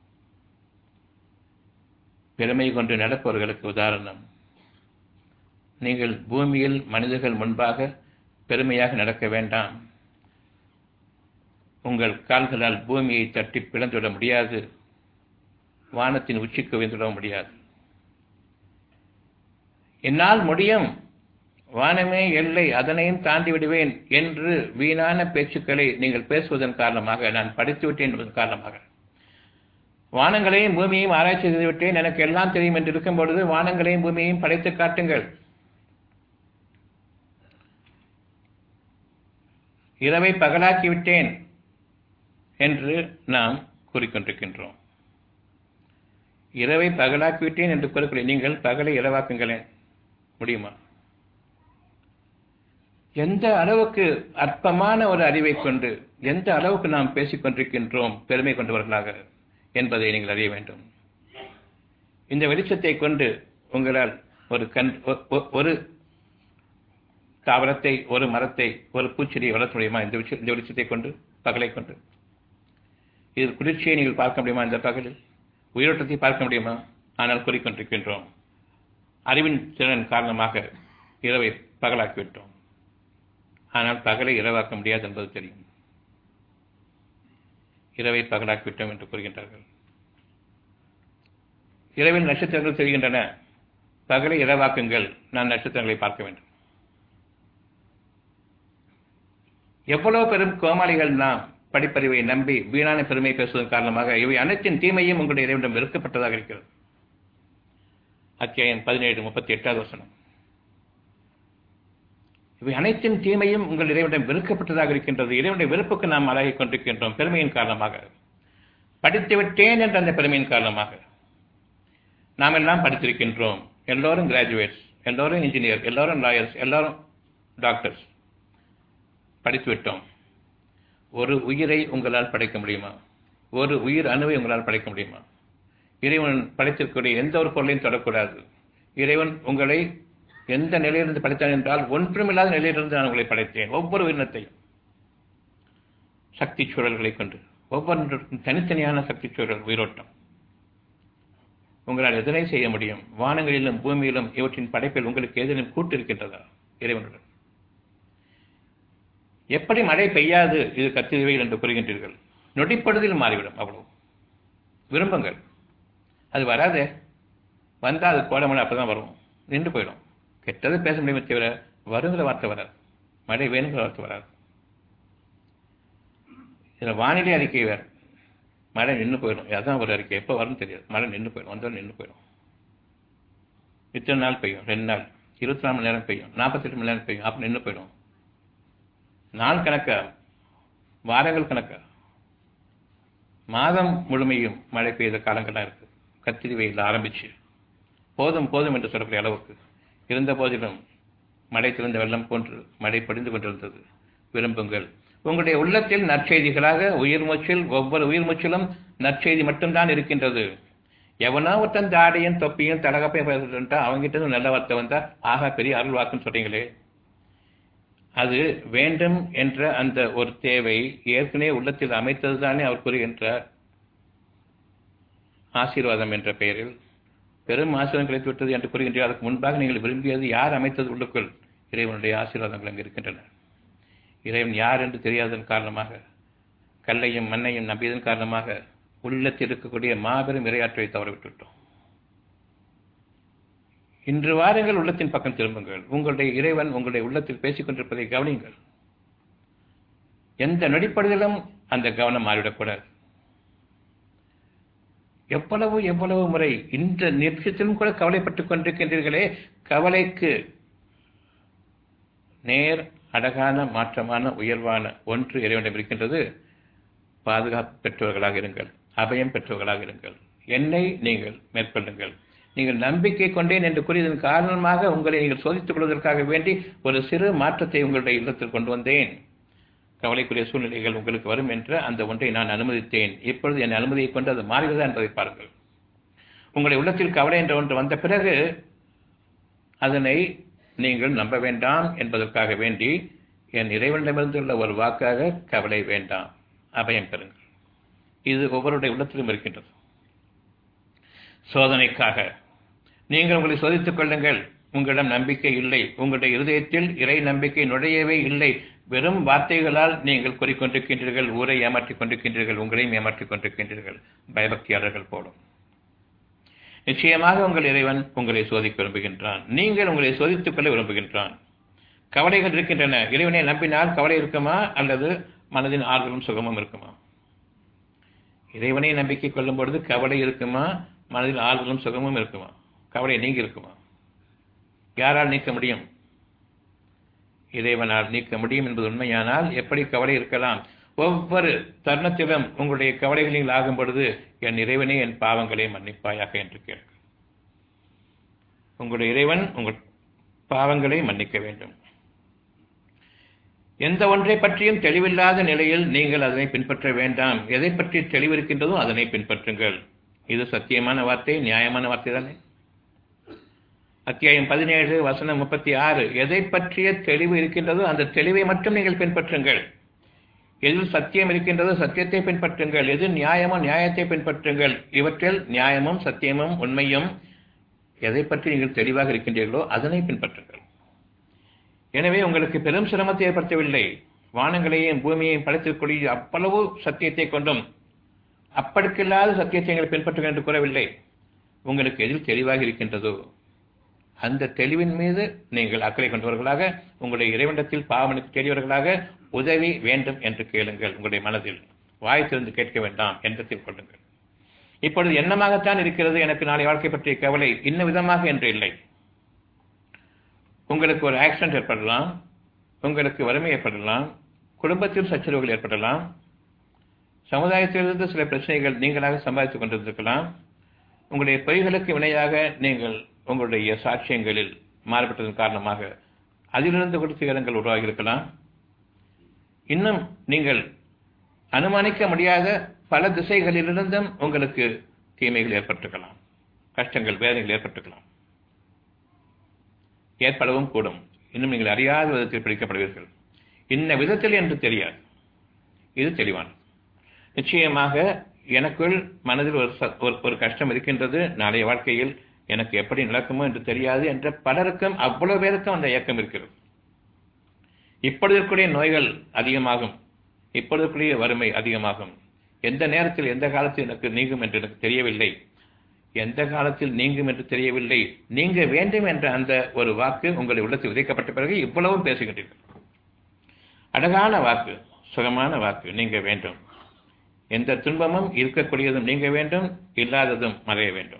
பெருமை கொண்டு நடப்பவர்களுக்கு உதாரணம் நீங்கள் பூமியில் மனிதர்கள் முன்பாக பெருமையாக நடக்க வேண்டாம் உங்கள் கால்களால் பூமியை தட்டி பிளந்துவிட முடியாது வானத்தின் உச்சிக்கு உயர்ந்துவிட முடியாது என்னால் முடியும் வானமே எல்லை அதனையும் தாண்டி விடுவேன் என்று வீணான பேச்சுக்களை நீங்கள் பேசுவதன் காரணமாக நான் படித்து விட்டேன் என்பதன் காரணமாக வானங்களையும் பூமியையும் ஆராய்ச்சி செய்து விட்டேன் எனக்கு எல்லாம் தெரியும் என்று இருக்கும் பொழுது வானங்களையும் பூமியையும் படைத்து காட்டுங்கள் இரவை பகலாக்கி விட்டேன் என்று நாம் கூறிக்கொண்டிருக்கின்றோம் இரவை பகலாக்கிவிட்டேன் என்று கூறக்கூடிய நீங்கள் பகலை இரவாக்குங்களேன் முடியுமா எந்த அளவுக்கு அற்பமான ஒரு அறிவை கொண்டு எந்த அளவுக்கு நாம் பேசிக் கொண்டிருக்கின்றோம் பெருமை கொண்டவர்களாக என்பதை நீங்கள் அறிய வேண்டும் இந்த வெளிச்சத்தை கொண்டு உங்களால் ஒரு கண் ஒரு தாவரத்தை ஒரு மரத்தை ஒரு பூச்செடியை வளர்த்த முடியுமா இந்த விஷயம் இந்த வெளிச்சத்தை கொண்டு பகலை கொண்டு இது குளிர்ச்சியை நீங்கள் பார்க்க முடியுமா இந்த பகலில் உயிரோட்டத்தை பார்க்க முடியுமா ஆனால் கூறிக்கொண்டிருக்கின்றோம் அறிவின் திறன் காரணமாக இரவை பகலாக்கிவிட்டோம் ஆனால் பகலை இரவாக்க முடியாது என்பது தெரியும் இரவை பகலாக்கிவிட்டோம் என்று கூறுகின்றார்கள் இரவில் நட்சத்திரங்கள் தெரிகின்றன பகலை இரவாக்குங்கள் நான் நட்சத்திரங்களை பார்க்க வேண்டும் எவ்வளவு பெரும் கோமாளிகள் நாம் படிப்பறிவை நம்பி வீணான பெருமை பேசுவதன் காரணமாக இவை அனைத்தின் தீமையும் உங்களுடைய இறைவனிடம் வெறுக்கப்பட்டதாக இருக்கிறது அத்தியாயம் பதினேழு முப்பத்தி எட்டாவது வசனம் இவை அனைத்தின் தீமையும் உங்கள் இறைவனிடம் வெறுக்கப்பட்டதாக இருக்கின்றது இறைவனுடைய வெறுப்புக்கு நாம் அழகிக் கொண்டிருக்கின்றோம் பெருமையின் காரணமாக படித்து விட்டேன் என்ற அந்த பெருமையின் காரணமாக நாம் எல்லாம் படித்திருக்கின்றோம் எல்லோரும் கிராஜுவேட்ஸ் எல்லோரும் இன்ஜினியர் எல்லோரும் லாயர்ஸ் எல்லோரும் டாக்டர்ஸ் படித்து விட்டோம் ஒரு உயிரை உங்களால் படைக்க முடியுமா ஒரு உயிர் அணுவை உங்களால் படைக்க முடியுமா இறைவன் படைத்திருக்கக்கூடிய எந்த ஒரு பொருளையும் தொடக்கூடாது இறைவன் உங்களை எந்த நிலையிலிருந்து படைத்தான் என்றால் ஒன்றுமில்லாத நிலையிலிருந்து நான் உங்களை படைத்தேன் ஒவ்வொரு உயிரினத்தையும் சக்தி சூழல்களை கொண்டு ஒவ்வொன்றுக்கும் தனித்தனியான சக்தி சூழல் உயிரோட்டம் உங்களால் எதனை செய்ய முடியும் வானங்களிலும் பூமியிலும் இவற்றின் படைப்பில் உங்களுக்கு ஏதேனும் கூட்டு இருக்கின்றதா இறைவனுடன் எப்படி மழை பெய்யாது இது கத்திரிவையில் என்று கூறுகின்றீர்கள் நொடிப்படுதில் மாறிவிடும் அவ்வளவு விரும்புங்கள் அது வராதே வந்தால் அது கோடமழை அப்பதான் வரும் நின்று போயிடும் கெட்டது பேச முடியுமே தவிர வருங்கிற வார்த்தை வராது மழை வேணுங்கிற வார்த்தை வராது இதில் வானிலை அறிக்கை வேறு மழை நின்று போயிடும் அதான் ஒரு அறிக்கை எப்போ வரும்னு தெரியாது மழை நின்று போயிடும் வந்தாலும் நின்று போயிடும் இத்தனை நாள் பெய்யும் ரெண்டு நாள் இருபத்தி நாலு மணி நேரம் பெய்யும் நாற்பத்தெட்டு மணி நேரம் பெய்யும் அப்போ நின்று போயிடும் நாள் கணக்கா வாரங்கள் கணக்கா மாதம் முழுமையும் மழை பெய்த காலங்கள்லாம் இருக்கு கத்திரி வெயில் ஆரம்பிச்சு போதும் போதும் என்று சொல்லக்கூடிய அளவுக்கு இருந்த போதிலும் மழை திறந்த வெள்ளம் போன்று மழை படிந்து கொண்டிருந்தது விரும்புங்கள் உங்களுடைய உள்ளத்தில் நற்செய்திகளாக உயிர் மூச்சில் ஒவ்வொரு உயிர் மூச்சிலும் நற்செய்தி மட்டும்தான் இருக்கின்றது எவனோ ஒருத்தன் தாடியும் தொப்பியும் தலகப்பையும் பேசுறா அவங்ககிட்ட நல்ல வார்த்தை வந்தா ஆகா பெரிய அருள் வாக்குன்னு சொல்றீங்களே அது வேண்டும் என்ற அந்த ஒரு தேவை ஏற்கனவே உள்ளத்தில் அமைத்தது தானே அவர் கூறுகின்றார் ஆசீர்வாதம் என்ற பெயரில் பெரும் ஆசீர்வாதம் கிடைத்து விட்டது என்று கூறுகின்றார் அதற்கு முன்பாக நீங்கள் விரும்பியது யார் அமைத்தது உள்ளுக்குள் இறைவனுடைய ஆசீர்வாதங்கள் அங்கு இருக்கின்றன இறைவன் யார் என்று தெரியாததன் காரணமாக கல்லையும் மண்ணையும் நம்பியதன் காரணமாக உள்ளத்தில் இருக்கக்கூடிய மாபெரும் இரையாற்றை தவறவிட்டுவிட்டோம் இன்று வாருங்கள் உள்ளத்தின் பக்கம் திரும்புங்கள் உங்களுடைய இறைவன் உங்களுடைய உள்ளத்தில் பேசிக் கொண்டிருப்பதை கவனியுங்கள் எந்த நொடிப்படுதலும் அந்த கவனம் மாறிவிடக்கூடாது எவ்வளவு எவ்வளவு முறை இந்த நிமிஷத்திலும் கூட கவலைப்பட்டுக் கொண்டிருக்கின்றீர்களே கவலைக்கு நேர் அழகான மாற்றமான உயர்வான ஒன்று இறைவனிடம் இருக்கின்றது பாதுகாப்பு பெற்றவர்களாக இருங்கள் அபயம் பெற்றவர்களாக இருங்கள் என்னை நீங்கள் மேற்கொள்ளுங்கள் நீங்கள் நம்பிக்கை கொண்டேன் என்று கூறியதன் காரணமாக உங்களை நீங்கள் சோதித்துக் கொள்வதற்காக வேண்டி ஒரு சிறு மாற்றத்தை உங்களுடைய இல்லத்தில் கொண்டு வந்தேன் கவலைக்குரிய சூழ்நிலைகள் உங்களுக்கு வரும் என்ற அந்த ஒன்றை நான் அனுமதித்தேன் இப்பொழுது என் அனுமதியை கொண்டு அது மாறுகிறதா என்பதை பாருங்கள் உங்களுடைய உள்ளத்தில் கவலை என்ற ஒன்று வந்த பிறகு அதனை நீங்கள் நம்ப வேண்டாம் என்பதற்காக வேண்டி என் இறைவனிடமிருந்துள்ள ஒரு வாக்காக கவலை வேண்டாம் அபயம் பெறுங்கள் இது ஒவ்வொருடைய உள்ளத்திலும் இருக்கின்றது சோதனைக்காக நீங்கள் உங்களை சோதித்துக் கொள்ளுங்கள் உங்களிடம் நம்பிக்கை இல்லை உங்களுடைய இருதயத்தில் இறை நம்பிக்கை நுழையவே இல்லை வெறும் வார்த்தைகளால் நீங்கள் கூறிக்கொண்டிருக்கின்றீர்கள் ஊரை ஏமாற்றிக் கொண்டிருக்கின்றீர்கள் உங்களையும் ஏமாற்றிக் கொண்டிருக்கின்றீர்கள் பயபக்தியாளர்கள் போலும் நிச்சயமாக உங்கள் இறைவன் உங்களை சோதிக்க விரும்புகின்றான் நீங்கள் உங்களை சோதித்துக் கொள்ள விரும்புகின்றான் கவலைகள் இருக்கின்றன இறைவனை நம்பினால் கவலை இருக்குமா அல்லது மனதின் ஆறுதலும் சுகமும் இருக்குமா இறைவனை நம்பிக்கை கொள்ளும் பொழுது கவலை இருக்குமா மனதில் ஆறுதலும் சுகமும் இருக்குமா கவலை நீங்கி இருக்குமா யாரால் நீக்க முடியும் இறைவனால் நீக்க முடியும் என்பது உண்மையானால் எப்படி கவலை இருக்கலாம் ஒவ்வொரு தருணத்திலும் உங்களுடைய கவலைகளில் ஆகும் பொழுது என் இறைவனே என் பாவங்களை மன்னிப்பாயாக என்று கேட்க உங்களுடைய இறைவன் உங்கள் பாவங்களை மன்னிக்க வேண்டும் எந்த ஒன்றை பற்றியும் தெளிவில்லாத நிலையில் நீங்கள் அதனை பின்பற்ற வேண்டாம் எதை பற்றி தெளிவு இருக்கின்றதோ அதனை பின்பற்றுங்கள் இது சத்தியமான வார்த்தை நியாயமான வார்த்தை தானே அத்தியாயம் பதினேழு வசனம் முப்பத்தி ஆறு எதை பற்றிய தெளிவு இருக்கின்றதோ அந்த தெளிவை மட்டும் நீங்கள் பின்பற்றுங்கள் எதில் சத்தியம் இருக்கின்றதோ சத்தியத்தை பின்பற்றுங்கள் எது நியாயமோ நியாயத்தை பின்பற்றுங்கள் இவற்றில் நியாயமும் சத்தியமும் உண்மையும் எதை பற்றி நீங்கள் தெளிவாக இருக்கின்றீர்களோ அதனை பின்பற்றுங்கள் எனவே உங்களுக்கு பெரும் சிரமத்தை ஏற்படுத்தவில்லை வானங்களையும் பூமியையும் படைத்திருக்கூடிய அவ்வளவு சத்தியத்தை கொண்டும் அப்படிக்கில்லாத சத்தியத்தை நீங்கள் பின்பற்றுங்கள் என்று கூறவில்லை உங்களுக்கு எதில் தெளிவாக இருக்கின்றதோ அந்த தெளிவின் மீது நீங்கள் அக்கறை கொண்டவர்களாக உங்களுடைய இறைவனத்தில் பாவனுக்கு தெரியவர்களாக உதவி வேண்டும் என்று கேளுங்கள் உங்களுடைய மனதில் வாய் திறந்து கேட்க வேண்டாம் எண்ணத்தில் கொள்ளுங்கள் இப்பொழுது எண்ணமாகத்தான் இருக்கிறது எனக்கு நாளை வாழ்க்கை பற்றிய கவலை இன்ன விதமாக என்று இல்லை உங்களுக்கு ஒரு ஆக்சிடென்ட் ஏற்படலாம் உங்களுக்கு வறுமை ஏற்படலாம் குடும்பத்தில் சச்சரவுகள் ஏற்படலாம் சமுதாயத்திலிருந்து சில பிரச்சனைகள் நீங்களாக சம்பாதித்துக் கொண்டிருந்திருக்கலாம் உங்களுடைய பொய்களுக்கு வினையாக நீங்கள் உங்களுடைய சாட்சியங்களில் மாறுபட்டதன் காரணமாக அதிலிருந்து கொடுத்த இடங்கள் உருவாகி இருக்கலாம் இன்னும் நீங்கள் அனுமானிக்க முடியாத பல திசைகளிலிருந்தும் உங்களுக்கு தீமைகள் ஏற்பட்டிருக்கலாம் கஷ்டங்கள் வேதனைகள் ஏற்பட்டிருக்கலாம் ஏற்படவும் கூடும் இன்னும் நீங்கள் அறியாத விதத்தில் பிடிக்கப்படுவீர்கள் இன்ன விதத்தில் என்று தெரியாது இது தெளிவானது நிச்சயமாக எனக்குள் மனதில் ஒரு ஒரு கஷ்டம் இருக்கின்றது நாளைய வாழ்க்கையில் எனக்கு எப்படி நடக்குமோ என்று தெரியாது என்ற பலருக்கும் அவ்வளவு பேருக்கும் அந்த இயக்கம் இருக்கிறது இப்பொழுது இருக்கக்கூடிய நோய்கள் அதிகமாகும் இப்பொழுது இருக்கக்கூடிய வறுமை அதிகமாகும் எந்த நேரத்தில் எந்த காலத்தில் எனக்கு நீங்கும் என்று எனக்கு தெரியவில்லை எந்த காலத்தில் நீங்கும் என்று தெரியவில்லை நீங்க வேண்டும் என்ற அந்த ஒரு வாக்கு உங்களை உள்ளத்தில் விதைக்கப்பட்ட பிறகு இவ்வளவும் பேசுகின்றீர்கள் அழகான வாக்கு சுகமான வாக்கு நீங்க வேண்டும் எந்த துன்பமும் இருக்கக்கூடியதும் நீங்க வேண்டும் இல்லாததும் மறைய வேண்டும்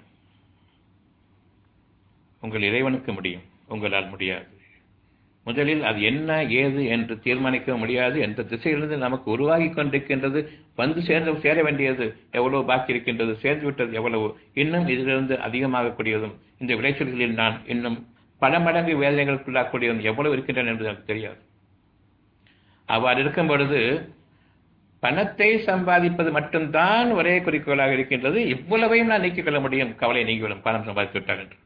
உங்கள் இறைவனுக்கு முடியும் உங்களால் முடியாது முதலில் அது என்ன ஏது என்று தீர்மானிக்க முடியாது எந்த திசையிலிருந்து நமக்கு உருவாகி கொண்டிருக்கின்றது வந்து சேர்ந்து சேர வேண்டியது எவ்வளவு பாக்கி இருக்கின்றது சேர்ந்து விட்டது எவ்வளவு இன்னும் இதிலிருந்து அதிகமாகக்கூடியதும் இந்த விளைச்சல்களில் நான் இன்னும் பல மடங்கு வேதனைகளுக்குள்ளாக்கூடியதும் எவ்வளவு இருக்கின்றன என்று எனக்கு தெரியாது அவ்வாறு இருக்கும் பொழுது பணத்தை சம்பாதிப்பது மட்டும்தான் ஒரே குறிக்கோளாக இருக்கின்றது இவ்வளவையும் நான் நீக்கிக் கொள்ள முடியும் கவலை நீங்கிவிடும் பணம் சம்பாதித்து விட்டால் என்று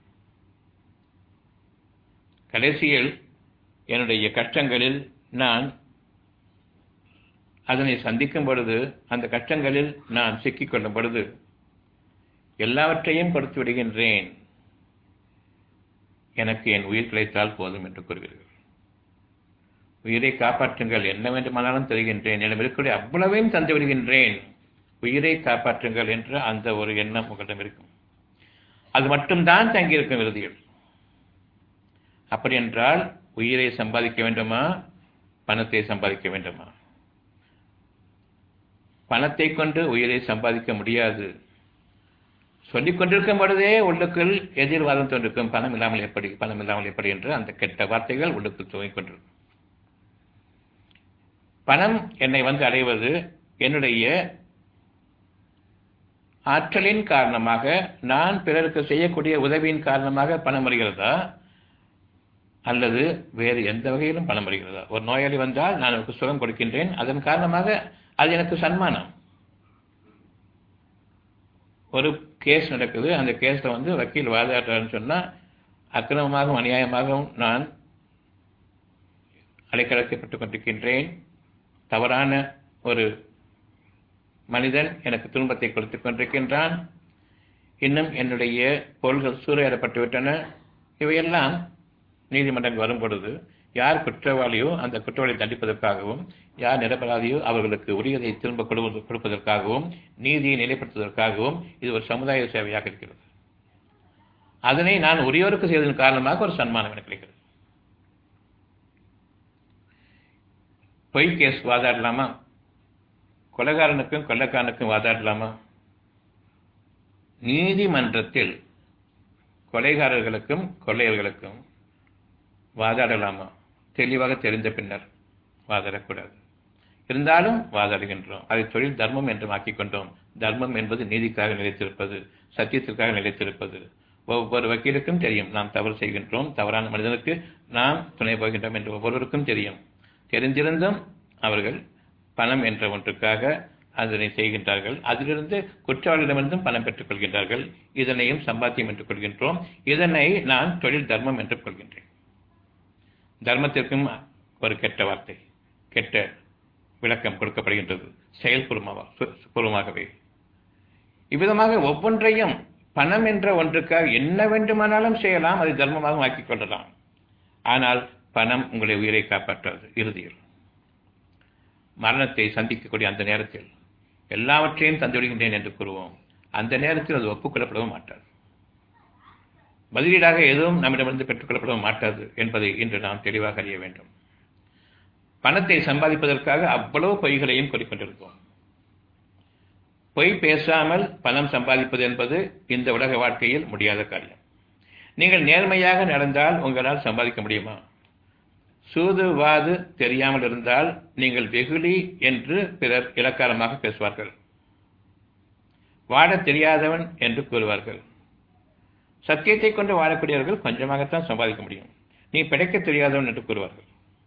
கடைசியில் என்னுடைய கஷ்டங்களில் நான் அதனை சந்திக்கும் பொழுது அந்த கஷ்டங்களில் நான் சிக்கிக்கொள்ளும் பொழுது எல்லாவற்றையும் கொடுத்து விடுகின்றேன் எனக்கு என் உயிர் கிடைத்தால் போதும் என்று கூறுவீர்கள் உயிரை காப்பாற்றுங்கள் என்ன வேண்டுமானாலும் தருகின்றேன் என்னிடம் இருக்கக்கூடிய அவ்வளவையும் தந்து விடுகின்றேன் உயிரை காப்பாற்றுங்கள் என்ற அந்த ஒரு எண்ணம் உங்களிடம் இருக்கும் அது மட்டும்தான் தங்கியிருக்கும் இறுதியில் அப்படி என்றால் உயிரை சம்பாதிக்க வேண்டுமா பணத்தை சம்பாதிக்க வேண்டுமா பணத்தை கொண்டு உயிரை சம்பாதிக்க முடியாது சொல்லிக் கொண்டிருக்கும் பொழுதே உள்ளுக்குள் எதிர்வாதம் தோன்றிருக்கும் பணம் இல்லாமல் எப்படி பணம் இல்லாமல் எப்படி என்று அந்த கெட்ட வார்த்தைகள் உள்ளுக்குள் துவங்கிக் கொண்டிருக்கும் பணம் என்னை வந்து அடைவது என்னுடைய ஆற்றலின் காரணமாக நான் பிறருக்கு செய்யக்கூடிய உதவியின் காரணமாக பணம் வருகிறதா அல்லது வேறு எந்த வகையிலும் பணம் வருகிறதா ஒரு நோயாளி வந்தால் நான் அவருக்கு சுகம் கொடுக்கின்றேன் அதன் காரணமாக அது எனக்கு சன்மானம் ஒரு கேஸ் நடக்குது அந்த கேஸில் வந்து வக்கீல் வாதாடுறாருன்னு சொன்னால் அக்கிரமமாகவும் அநியாயமாகவும் நான் அலைக்கழைக்கப்பட்டுக் கொண்டிருக்கின்றேன் தவறான ஒரு மனிதன் எனக்கு துன்பத்தை கொடுத்துக் கொண்டிருக்கின்றான் இன்னும் என்னுடைய பொருள்கள் சூறையாடப்பட்டு விட்டன இவையெல்லாம் நீதிமன்றங்கள் வரும் பொழுது யார் குற்றவாளியோ அந்த குற்றவாளியை தண்டிப்பதற்காகவும் யார் நிரபராதியோ அவர்களுக்கு உரியதை திரும்ப கொடுப்பதற்காகவும் நீதியை நிலைப்படுத்துவதற்காகவும் இது ஒரு சமுதாய சேவையாக இருக்கிறது அதனை நான் உரியோருக்கு செய்வதன் காரணமாக ஒரு சன்மானம் எனக்கு கிடைக்கிறது பொய் கேஸ் வாதாடலாமா கொலைகாரனுக்கும் கொள்ளைக்காரனுக்கும் வாதாடலாமா நீதிமன்றத்தில் கொலைகாரர்களுக்கும் கொள்ளையர்களுக்கும் வாதாடலாமா தெளிவாக தெரிந்த பின்னர் வாதாடக்கூடாது இருந்தாலும் வாதாடுகின்றோம் அதை தொழில் தர்மம் என்று ஆக்கிக் கொண்டோம் தர்மம் என்பது நீதிக்காக நிலைத்திருப்பது சத்தியத்திற்காக நிலைத்திருப்பது ஒவ்வொரு வக்கீலுக்கும் தெரியும் நாம் தவறு செய்கின்றோம் தவறான மனிதனுக்கு நாம் துணை போகின்றோம் என்று ஒவ்வொருவருக்கும் தெரியும் தெரிந்திருந்தும் அவர்கள் பணம் என்ற ஒன்றுக்காக அதனை செய்கின்றார்கள் அதிலிருந்து குற்றவாளிகளிடமிருந்தும் பணம் பெற்றுக் கொள்கின்றார்கள் இதனையும் சம்பாத்தியம் என்று கொள்கின்றோம் இதனை நான் தொழில் தர்மம் என்று கொள்கின்றேன் தர்மத்திற்கும் ஒரு கெட்ட வார்த்தை கெட்ட விளக்கம் கொடுக்கப்படுகின்றது செயல்பூர்வமாகவே இவ்விதமாக ஒவ்வொன்றையும் பணம் என்ற ஒன்றுக்காக என்ன வேண்டுமானாலும் செய்யலாம் அதை தர்மமாக ஆக்கிக் கொள்ளலாம் ஆனால் பணம் உங்களை உயிரை காப்பாற்றாது இறுதியில் மரணத்தை சந்திக்கக்கூடிய அந்த நேரத்தில் எல்லாவற்றையும் தந்துவிடுகின்றேன் என்று கூறுவோம் அந்த நேரத்தில் அது ஒப்புக்கொள்ளப்படவும் மாட்டாது பதிலீடாக எதுவும் நம்மிடமிருந்து பெற்றுக்கொள்ளப்படவும் மாட்டாது என்பதை இன்று நாம் தெளிவாக அறிய வேண்டும் பணத்தை சம்பாதிப்பதற்காக அவ்வளவு பொய்களையும் கூறிக்கொண்டிருக்கிறோம் பொய் பேசாமல் பணம் சம்பாதிப்பது என்பது இந்த உலக வாழ்க்கையில் முடியாத காரியம் நீங்கள் நேர்மையாக நடந்தால் உங்களால் சம்பாதிக்க முடியுமா சூது வாது தெரியாமல் இருந்தால் நீங்கள் வெகுளி என்று பிறர் இலக்காரமாக பேசுவார்கள் வாழத் தெரியாதவன் என்று கூறுவார்கள் சத்தியத்தை கொண்டு வாழக்கூடியவர்கள் கொஞ்சமாகத்தான் சம்பாதிக்க முடியும் நீ பிழைக்க தெரியாதவன் என்று கூறுவார்கள்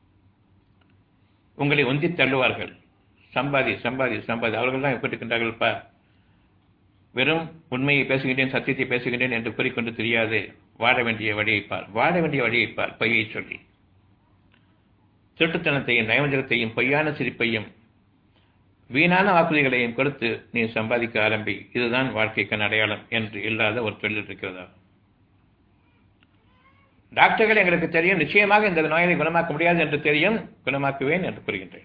உங்களை ஒந்தி தள்ளுவார்கள் சம்பாதி சம்பாதி சம்பாதி அவர்கள் தான் எப்படி பா வெறும் உண்மையை பேசுகின்றேன் சத்தியத்தை பேசுகின்றேன் என்று கூறிக்கொண்டு தெரியாது வாழ வேண்டிய வழியைப்பார் வாழ வேண்டிய வழியைப்பார் பொய்யை சொல்லி திருட்டுத்தனத்தையும் நயவஞ்சகத்தையும் பொய்யான சிரிப்பையும் வீணான வாக்குறுதிகளையும் கொடுத்து நீ சம்பாதிக்க ஆரம்பி இதுதான் வாழ்க்கைக்கான அடையாளம் என்று இல்லாத ஒரு தொழில் இருக்கிறதா டாக்டர்கள் எங்களுக்கு தெரியும் நிச்சயமாக இந்த நோயை குணமாக்க முடியாது என்று தெரியும் குணமாக்குவேன் என்று கூறுகின்றேன்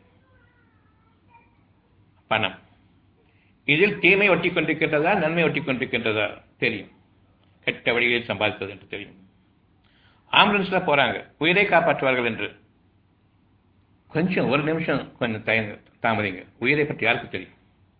பணம் இதில் தீமை ஒட்டி கொண்டிருக்கின்றதா நன்மை ஒட்டி கொண்டிருக்கின்றதா தெரியும் கெட்ட வழிகளில் சம்பாதிப்பது என்று தெரியும் ஆம்புலன்ஸ்ல போறாங்க உயிரை காப்பாற்றுவார்கள் என்று கொஞ்சம் ஒரு நிமிஷம் கொஞ்சம் தயங்க தாமதிங்க உயிரை பற்றி யாருக்கு தெரியும்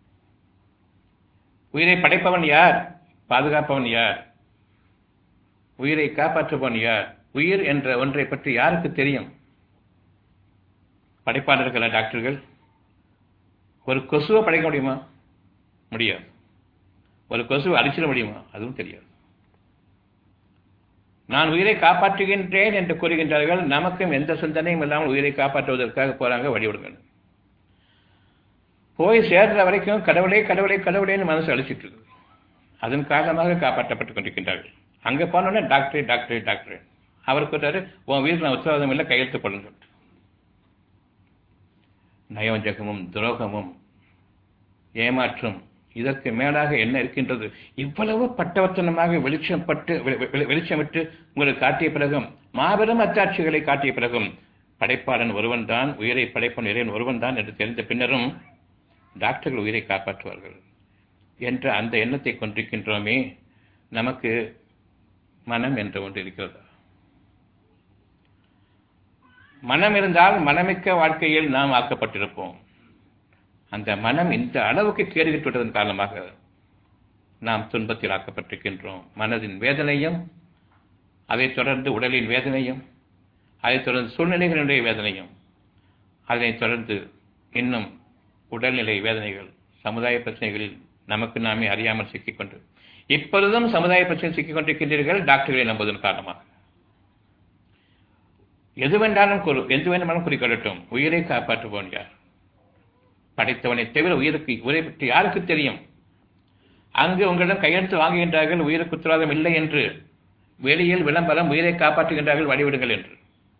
உயிரை படைப்பவன் யார் பாதுகாப்பவன் யார் உயிரை காப்பாற்றுபவன் யார் உயிர் என்ற ஒன்றை பற்றி யாருக்கு தெரியும் படைப்பாளர்களா டாக்டர்கள் ஒரு கொசுவை படைக்க முடியுமா முடியாது ஒரு கொசுவை அடிச்சிட முடியுமா அதுவும் தெரியாது நான் உயிரை காப்பாற்றுகின்றேன் என்று கூறுகின்றார்கள் நமக்கும் எந்த சிந்தனையும் இல்லாமல் உயிரை காப்பாற்றுவதற்காக போறாங்க வழிவிடுங்கள் போய் சேர்ற வரைக்கும் கடவுளே கடவுளே கடவுளேன்னு மனசு அழிச்சிட்டு இருக்கு அதன் காரணமாக காப்பாற்றப்பட்டுக் கொண்டிருக்கின்றார்கள் அங்க போனோடனே டாக்டரே டாக்டரே டாக்டரே அவர் கூட்டாரு உன் வீட்டில் நான் உத்தரவாதம் இல்லை கையெழுத்து போடுன்னு சொல்லிட்டு நயவஞ்சகமும் துரோகமும் ஏமாற்றும் இதற்கு மேலாக என்ன இருக்கின்றது இவ்வளவு பட்டவர்த்தனமாக வெளிச்சப்பட்டு வெளிச்சமிட்டு உங்களுக்கு காட்டிய பிறகும் மாபெரும் அத்தாட்சிகளை காட்டிய பிறகும் படைப்பாளன் ஒருவன் தான் உயிரை படைப்பன் இறைவன் ஒருவன் தான் என்று தெரிந்த பின்னரும் டாக்டர்கள் உயிரை காப்பாற்றுவார்கள் என்ற அந்த எண்ணத்தை கொண்டிருக்கின்றோமே நமக்கு மனம் என்று ஒன்று இருக்கிறதா மனம் இருந்தால் மனமிக்க வாழ்க்கையில் நாம் ஆக்கப்பட்டிருப்போம் அந்த மனம் இந்த அளவுக்கு கேடுகிட்டு விட்டதன் காரணமாக நாம் துன்பத்தில் ஆக்கப்பட்டிருக்கின்றோம் மனதின் வேதனையும் அதைத் தொடர்ந்து உடலின் வேதனையும் அதைத் தொடர்ந்து சூழ்நிலைகளுடைய வேதனையும் அதனைத் தொடர்ந்து இன்னும் உடல்நிலை வேதனைகள் சமுதாய பிரச்சனைகளில் நமக்கு நாமே அறியாமல் சிக்கிக்கொண்டு இப்பொழுதும் சமுதாய பிரச்சனை சிக்கிக் கொண்டிருக்கின்றீர்கள் டாக்டர்களை நம்புவதன் காரணமாக எது வேண்டாலும் கூறு எது வேண்டுமானாலும் குறிக்கொள்ளட்டும் உயிரை காப்பாற்றுவோன் யார் படைத்தவனை தவிர உயிருக்கு உயிரை பற்றி யாருக்கு தெரியும் அங்கு உங்களிடம் கையெழுத்து வாங்குகின்றார்கள் உயிருக்கு உத்தரவாதம் இல்லை என்று வெளியில் விளம்பரம் உயிரை காப்பாற்றுகின்றார்கள் வழிவிடுங்கள் என்று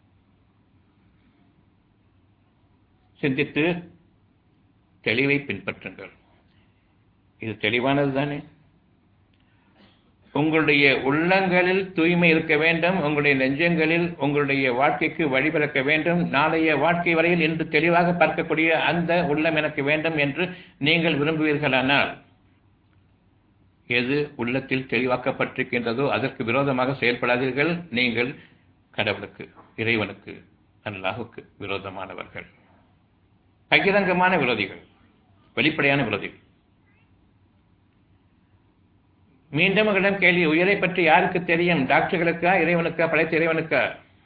சிந்தித்து தெளிவை பின்பற்றுங்கள் இது தெளிவானது தானே உங்களுடைய உள்ளங்களில் தூய்மை இருக்க வேண்டும் உங்களுடைய நெஞ்சங்களில் உங்களுடைய வாழ்க்கைக்கு வழிபிறக்க வேண்டும் நாளைய வாழ்க்கை வரையில் இன்று தெளிவாக பார்க்கக்கூடிய அந்த உள்ளம் எனக்கு வேண்டும் என்று நீங்கள் விரும்புவீர்களானால் எது உள்ளத்தில் தெளிவாக்கப்பட்டிருக்கின்றதோ அதற்கு விரோதமாக செயல்படாதீர்கள் நீங்கள் கடவுளுக்கு இறைவனுக்கு அல்லாஹுக்கு விரோதமானவர்கள் பகிரங்கமான விரோதிகள் வெளிப்படையான விரோதிகள் மீண்டும் உங்களிடம் கேள்வி உயிரை பற்றி யாருக்கு தெரியும் டாக்டர்களுக்கா இறைவனுக்கா படைத்த இறைவனுக்கா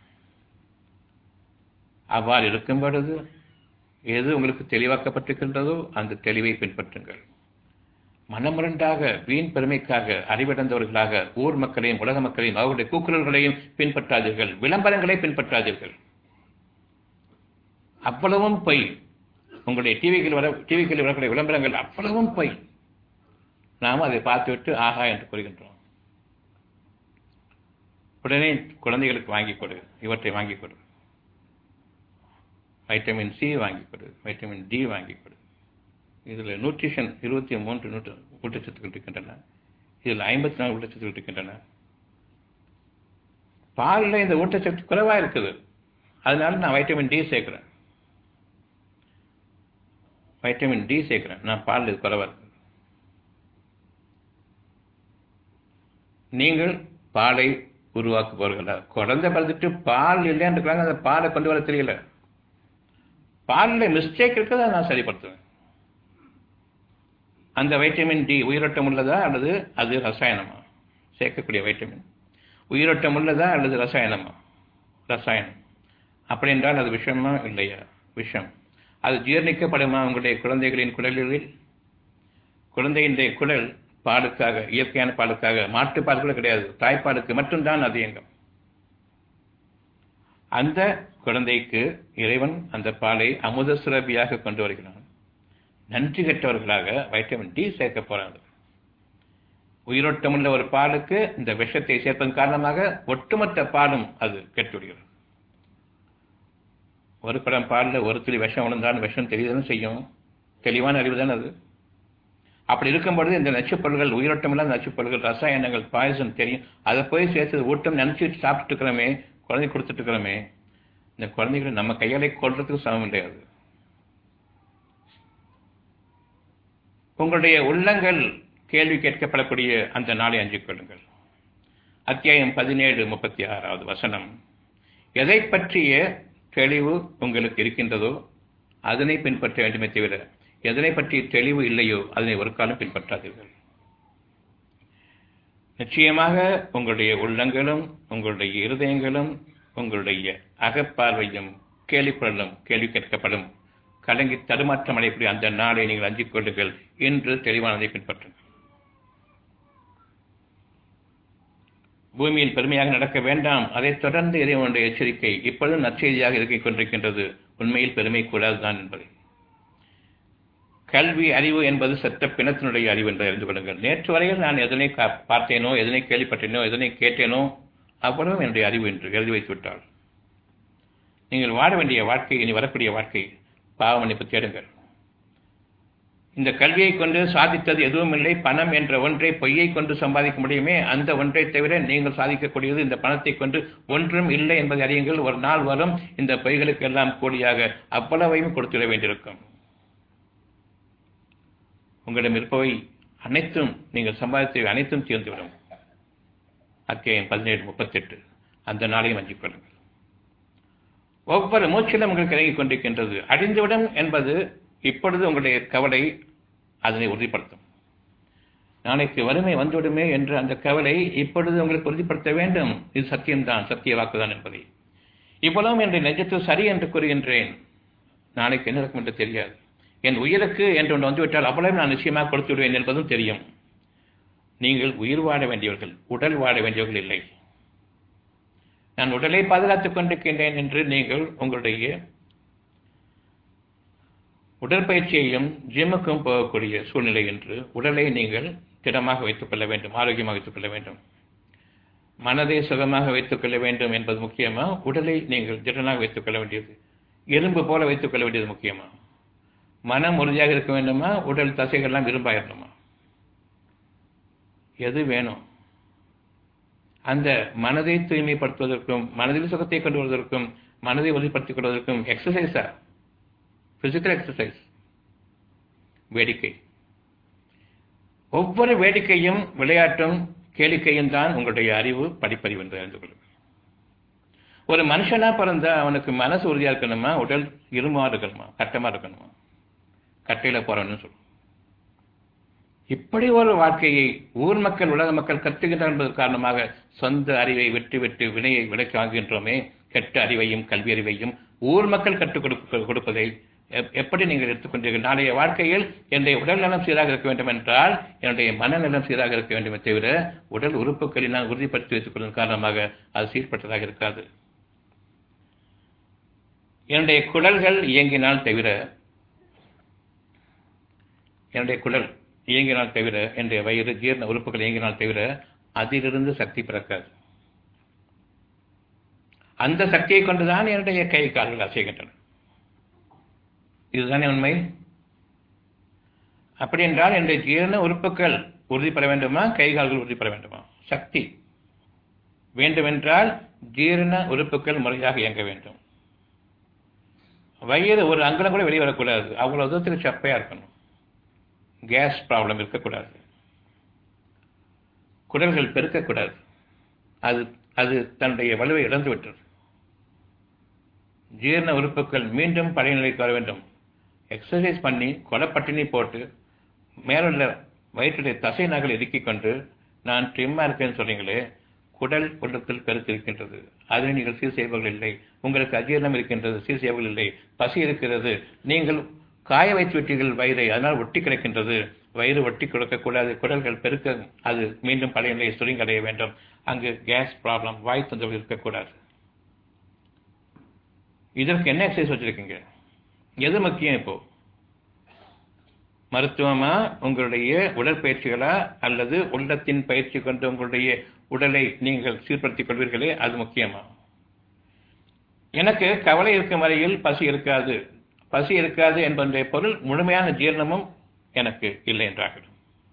அவ்வாறு இருக்கும் பொழுது எது உங்களுக்கு தெளிவாக்கப்பட்டிருக்கின்றதோ அந்த தெளிவை பின்பற்றுங்கள் மனமுரண்டாக வீண் பெருமைக்காக அறிவிழந்தவர்களாக ஊர் மக்களையும் உலக மக்களையும் அவருடைய கூக்குரல்களையும் பின்பற்றாதீர்கள் விளம்பரங்களை பின்பற்றாதீர்கள் அவ்வளவும் பொய் உங்களுடைய டிவிகள் வர டிவிகளில் வரக்கூடிய விளம்பரங்கள் அவ்வளவும் பொய் நாம் அதை பார்த்துவிட்டு ஆஹா என்று கூறுகின்றோம் உடனே குழந்தைகளுக்கு வாங்கி கொடு இவற்றை வாங்கி கொடு வைட்டமின் சி வாங்கி கொடு வைட்டமின் டி வாங்கி கொடு இதில் நியூட்ரிஷன் இருபத்தி மூன்று நூற்று ஊட்டச்சத்துக்கள் இருக்கின்றன இதில் ஐம்பத்தி நாலு ஊட்டச்சத்துக்கள் இருக்கின்றன பாலில் இந்த ஊட்டச்சத்து குறைவாக இருக்குது அதனால நான் வைட்டமின் டி சேர்க்குறேன் வைட்டமின் டி சேர்க்குறேன் நான் பால் இது குறைவாக இருக்குது நீங்கள் பாலை உருவாக்குபவர்களா குழந்தை பிறந்துட்டு பால் இல்லைன்றாங்க அந்த பாலை கொண்டு வர தெரியல பாலில் மிஸ்டேக் இருக்கிறத நான் சரிப்படுத்துவேன் அந்த வைட்டமின் டி உயிரோட்டம் உள்ளதா அல்லது அது ரசாயனமா சேர்க்கக்கூடிய வைட்டமின் உயிரோட்டம் உள்ளதா அல்லது ரசாயனமா ரசாயனம் அப்படி என்றால் அது விஷமா இல்லையா விஷம் அது ஜீர்ணிக்கப்படுமா உங்களுடைய குழந்தைகளின் குடல்களில் குழந்தையினுடைய குடல் பாலுக்காக இயற்கையான பாலுக்காக மாட்டு பால் கூட கிடையாது தாய்ப்பாலுக்கு மட்டும்தான் அது இயங்கும் அந்த குழந்தைக்கு இறைவன் அந்த பாலை அமுத சுரபியாக கொண்டு வருகிறான் நன்றி கெட்டவர்களாக வைட்டமின் டி சேர்க்க போறாங்க உயிரோட்டமுள்ள ஒரு பாலுக்கு இந்த விஷத்தை சேர்ப்பதன் காரணமாக ஒட்டுமொத்த பாலும் அது கெட்டுவிடுகிறது ஒரு குடம் பாலில் ஒரு துளி விஷம் விழுந்தால் விஷம் தெரியுதுன்னு செய்யும் தெளிவான அறிவு தான் அது அப்படி இருக்கும் பொழுது இந்த நச்சுப்பொருள்கள் உயிரோட்டமில்லாத நச்சுப்பொருள்கள் ரசாயனங்கள் பாய்சன் தெரியும் அதை போய் சேர்த்து ஊட்டம் நினைச்சு சாப்பிட்டு இருக்கிறோமே குழந்தை கொடுத்துட்டு இருக்கிறோமே இந்த குழந்தைகளை நம்ம கையாலே கொள்றதுக்கு சமம் கிடையாது உங்களுடைய உள்ளங்கள் கேள்வி கேட்கப்படக்கூடிய அந்த நாளை அஞ்சு கொள்ளுங்கள் அத்தியாயம் பதினேழு முப்பத்தி ஆறாவது வசனம் எதை பற்றிய தெளிவு உங்களுக்கு இருக்கின்றதோ அதனை பின்பற்ற வேண்டுமே தவிர எதனை பற்றி தெளிவு இல்லையோ அதனை ஒரு காலம் பின்பற்றாதீர்கள் நிச்சயமாக உங்களுடைய உள்ளங்களும் உங்களுடைய இருதயங்களும் உங்களுடைய அகப்பார்வையும் கேள்விப்படலும் கேள்வி கேட்கப்படும் கலங்கி தடுமாற்றம் அடையக்கூடிய அந்த நாளை நீங்கள் அஞ்சிக் கொள்ளுங்கள் என்று தெளிவானதை பின்பற்றுங்கள் பூமியில் பெருமையாக நடக்க வேண்டாம் அதைத் தொடர்ந்து இறைவனுடைய எச்சரிக்கை இப்பொழுதும் நற்செய்தியாக இருக்கிக் கொண்டிருக்கின்றது உண்மையில் பெருமை கூடாதுதான் என்பதை கல்வி அறிவு என்பது சட்ட பிணத்தினுடைய அறிவு என்று அறிந்து கொள்ளுங்கள் நேற்று வரையில் நான் எதனை பார்த்தேனோ எதனை கேள்விப்பட்டேனோ எதனை கேட்டேனோ அவ்வளவும் என்னுடைய அறிவு என்று எழுதி வைத்து விட்டால் நீங்கள் வாழ வேண்டிய வாழ்க்கை இனி வரக்கூடிய வாழ்க்கை பாவ மன்னிப்பு தேடுங்கள் இந்த கல்வியை கொண்டு சாதித்தது எதுவும் இல்லை பணம் என்ற ஒன்றை பொய்யை கொண்டு சம்பாதிக்க முடியுமே அந்த ஒன்றை தவிர நீங்கள் சாதிக்கக்கூடியது இந்த பணத்தை கொண்டு ஒன்றும் இல்லை என்பதை அறியுங்கள் ஒரு நாள் வரும் இந்த பொய்களுக்கு எல்லாம் கூலியாக அவ்வளவையும் கொடுத்துவிட வேண்டியிருக்கும் உங்களிடம் இருப்பவை அனைத்தும் நீங்கள் சம்பாதித்தவை அனைத்தும் தீர்ந்துவிடும் அத்தியாயம் பதினேழு முப்பத்தெட்டு அந்த நாளையும் அஞ்சிக் கொள்ளுங்கள் ஒவ்வொரு மூச்சிலும் உங்களுக்கு இறங்கிக் கொண்டிருக்கின்றது அழிந்துவிடும் என்பது இப்பொழுது உங்களுடைய கவலை அதனை உறுதிப்படுத்தும் நாளைக்கு வறுமை வந்துவிடுமே என்ற அந்த கவலை இப்பொழுது உங்களுக்கு உறுதிப்படுத்த வேண்டும் இது சத்தியம்தான் சத்திய வாக்குதான் என்பதை இவ்வளவும் என்னுடைய நெஜத்தில் சரி என்று கூறுகின்றேன் நாளைக்கு என்ன நடக்கும் என்று தெரியாது என் உயிருக்கு என்று ஒன்று வந்துவிட்டால் அவ்வளவு நான் நிச்சயமாக கொடுத்து விடுவேன் என்பதும் தெரியும் நீங்கள் உயிர் வாழ வேண்டியவர்கள் உடல் வாழ வேண்டியவர்கள் இல்லை நான் உடலை பாதுகாத்துக் கொண்டிருக்கின்றேன் என்று நீங்கள் உங்களுடைய உடற்பயிற்சியையும் ஜிம்முக்கும் போகக்கூடிய சூழ்நிலை என்று உடலை நீங்கள் திடமாக வைத்துக் கொள்ள வேண்டும் ஆரோக்கியமாக வைத்துக் கொள்ள வேண்டும் மனதை சுகமாக வைத்துக் கொள்ள வேண்டும் என்பது முக்கியமா உடலை நீங்கள் திடனாக வைத்துக் கொள்ள வேண்டியது எறும்பு போல வைத்துக் கொள்ள வேண்டியது முக்கியமா மனம் உறுதியாக இருக்க வேண்டுமா உடல் தசைகள்லாம் விரும்பாயிரணுமா எது வேணும் அந்த மனதை தூய்மைப்படுத்துவதற்கும் மனதில் சுகத்தை கொண்டு வருவதற்கும் மனதை உறுதிப்படுத்திக் கொள்வதற்கும் எக்ஸசைஸா பிசிக்கல் எக்ஸசைஸ் வேடிக்கை ஒவ்வொரு வேடிக்கையும் விளையாட்டும் கேளிக்கையும் தான் உங்களுடைய அறிவு படிப்பறிவு என்று அறிந்து கொள்ளுங்கள் ஒரு மனுஷனா பிறந்தா அவனுக்கு மனசு உறுதியா இருக்கணுமா உடல் இருமா இருக்கணுமா கட்டமா இருக்கணுமா கட்டையில போறோம்னு சொல்லும் இப்படி ஒரு வாழ்க்கையை ஊர் மக்கள் உலக மக்கள் கற்றுகின்றனர் என்பதன் காரணமாக சொந்த அறிவை விட்டு விட்டு வினையை விலைக்கு வாங்குகின்றோமே கெட்ட அறிவையும் கல்வி அறிவையும் ஊர் மக்கள் கற்றுக் கொடுக்க கொடுப்பதை எப்படி நீங்கள் எடுத்துக்கொண்டீர்கள் நாளைய வாழ்க்கையில் என்னுடைய உடல் நலம் சீராக இருக்க வேண்டும் என்றால் என்னுடைய மனநலம் சீராக இருக்க வேண்டுமே தவிர உடல் உறுப்புகளை நான் உறுதிப்படுத்தி வைத்துக் கொள்வதன் காரணமாக அது சீர்பட்டதாக இருக்காது என்னுடைய குடல்கள் இயங்கினால் தவிர என்னுடைய குடல் இயங்கினால் தவிர என்னுடைய வயிறு ஜீரண உறுப்புகள் இயங்கினால் தவிர அதிலிருந்து சக்தி பிறக்காது அந்த சக்தியை கொண்டுதான் என்னுடைய கை கால்கள் அசைகின்றன இதுதானே உண்மை அப்படி என்றால் என்னுடைய ஜீரண உறுப்புகள் உறுதி பெற வேண்டுமா கை கால்கள் உறுதி பெற வேண்டுமா சக்தி வேண்டுமென்றால் ஜீரண உறுப்புகள் முறையாக இயங்க வேண்டும் வயிறு ஒரு அங்குலம் கூட வெளியே வரக்கூடாது அவ்வளவு தூரத்துக்கு சப்பையா இருக்கணும் கேஸ் ப்ராப்ளம் இருக்கக்கூடாது குடல்கள் பெருக்கக்கூடாது அது அது தன்னுடைய வலுவை இழந்து விட்டது ஜீரண உறுப்புகள் மீண்டும் பழைய நிலைக்கு வர வேண்டும் எக்ஸசைஸ் பண்ணி கொலப்பட்டினி போட்டு மேலுள்ள வயிற்றுடைய தசை நகல் இறுக்கிக் கொண்டு நான் ட்ரிம்மா இருக்கேன்னு சொல்றீங்களே குடல் உள்ளத்தில் பெருத்து இருக்கின்றது அதை நீங்கள் சீர் செய்பவர்கள் இல்லை உங்களுக்கு அஜீரணம் இருக்கின்றது சீர் செய்பவர்கள் இல்லை பசி இருக்கிறது நீங்கள் காய வைத்து விட்டீர்கள் வயிறை அதனால் ஒட்டி கிடக்கின்றது வயிறு ஒட்டி கொடுக்கக்கூடாது குடல்கள் பெருக்க அது மீண்டும் பழைய நிலையை சுருங்கடைய வேண்டும் அங்கு கேஸ் ப்ராப்ளம் வாய் தொந்தரவு இருக்கக்கூடாது இதற்கு என்ன எக்ஸசைஸ் வச்சிருக்கீங்க எது முக்கியம் இப்போ மருத்துவமா உங்களுடைய உடற்பயிற்சிகளா அல்லது உள்ளத்தின் பயிற்சி கொண்டு உங்களுடைய உடலை நீங்கள் சீர்படுத்திக் கொள்வீர்களே அது முக்கியமா எனக்கு கவலை இருக்கும் வரையில் பசி இருக்காது பசி இருக்காது என்பதனுடைய பொருள் முழுமையான ஜீரணமும் எனக்கு இல்லை என்றார்கள்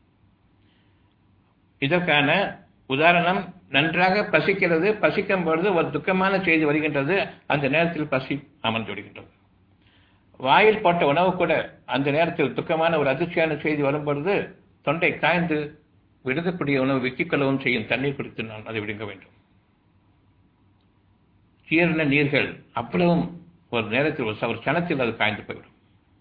இதற்கான உதாரணம் நன்றாக பசிக்கிறது பசிக்கும் பொழுது ஒரு துக்கமான செய்தி வருகின்றது அந்த நேரத்தில் பசி அமர்ந்து விடுகின்றது வாயில் போட்ட உணவு கூட அந்த நேரத்தில் துக்கமான ஒரு அதிர்ச்சியான செய்தி வரும்பொழுது தொண்டை காய்ந்து விடுக்கக்கூடிய உணவு விக்கிக்கொள்ளவும் செய்யும் தண்ணீர் குடித்து நான் அதை விடுங்க வேண்டும் ஜீரண நீர்கள் அவ்வளவும் ஒரு நேரத்தில் ஒரு சனத்தில் அது காய்ந்து போய்விடும்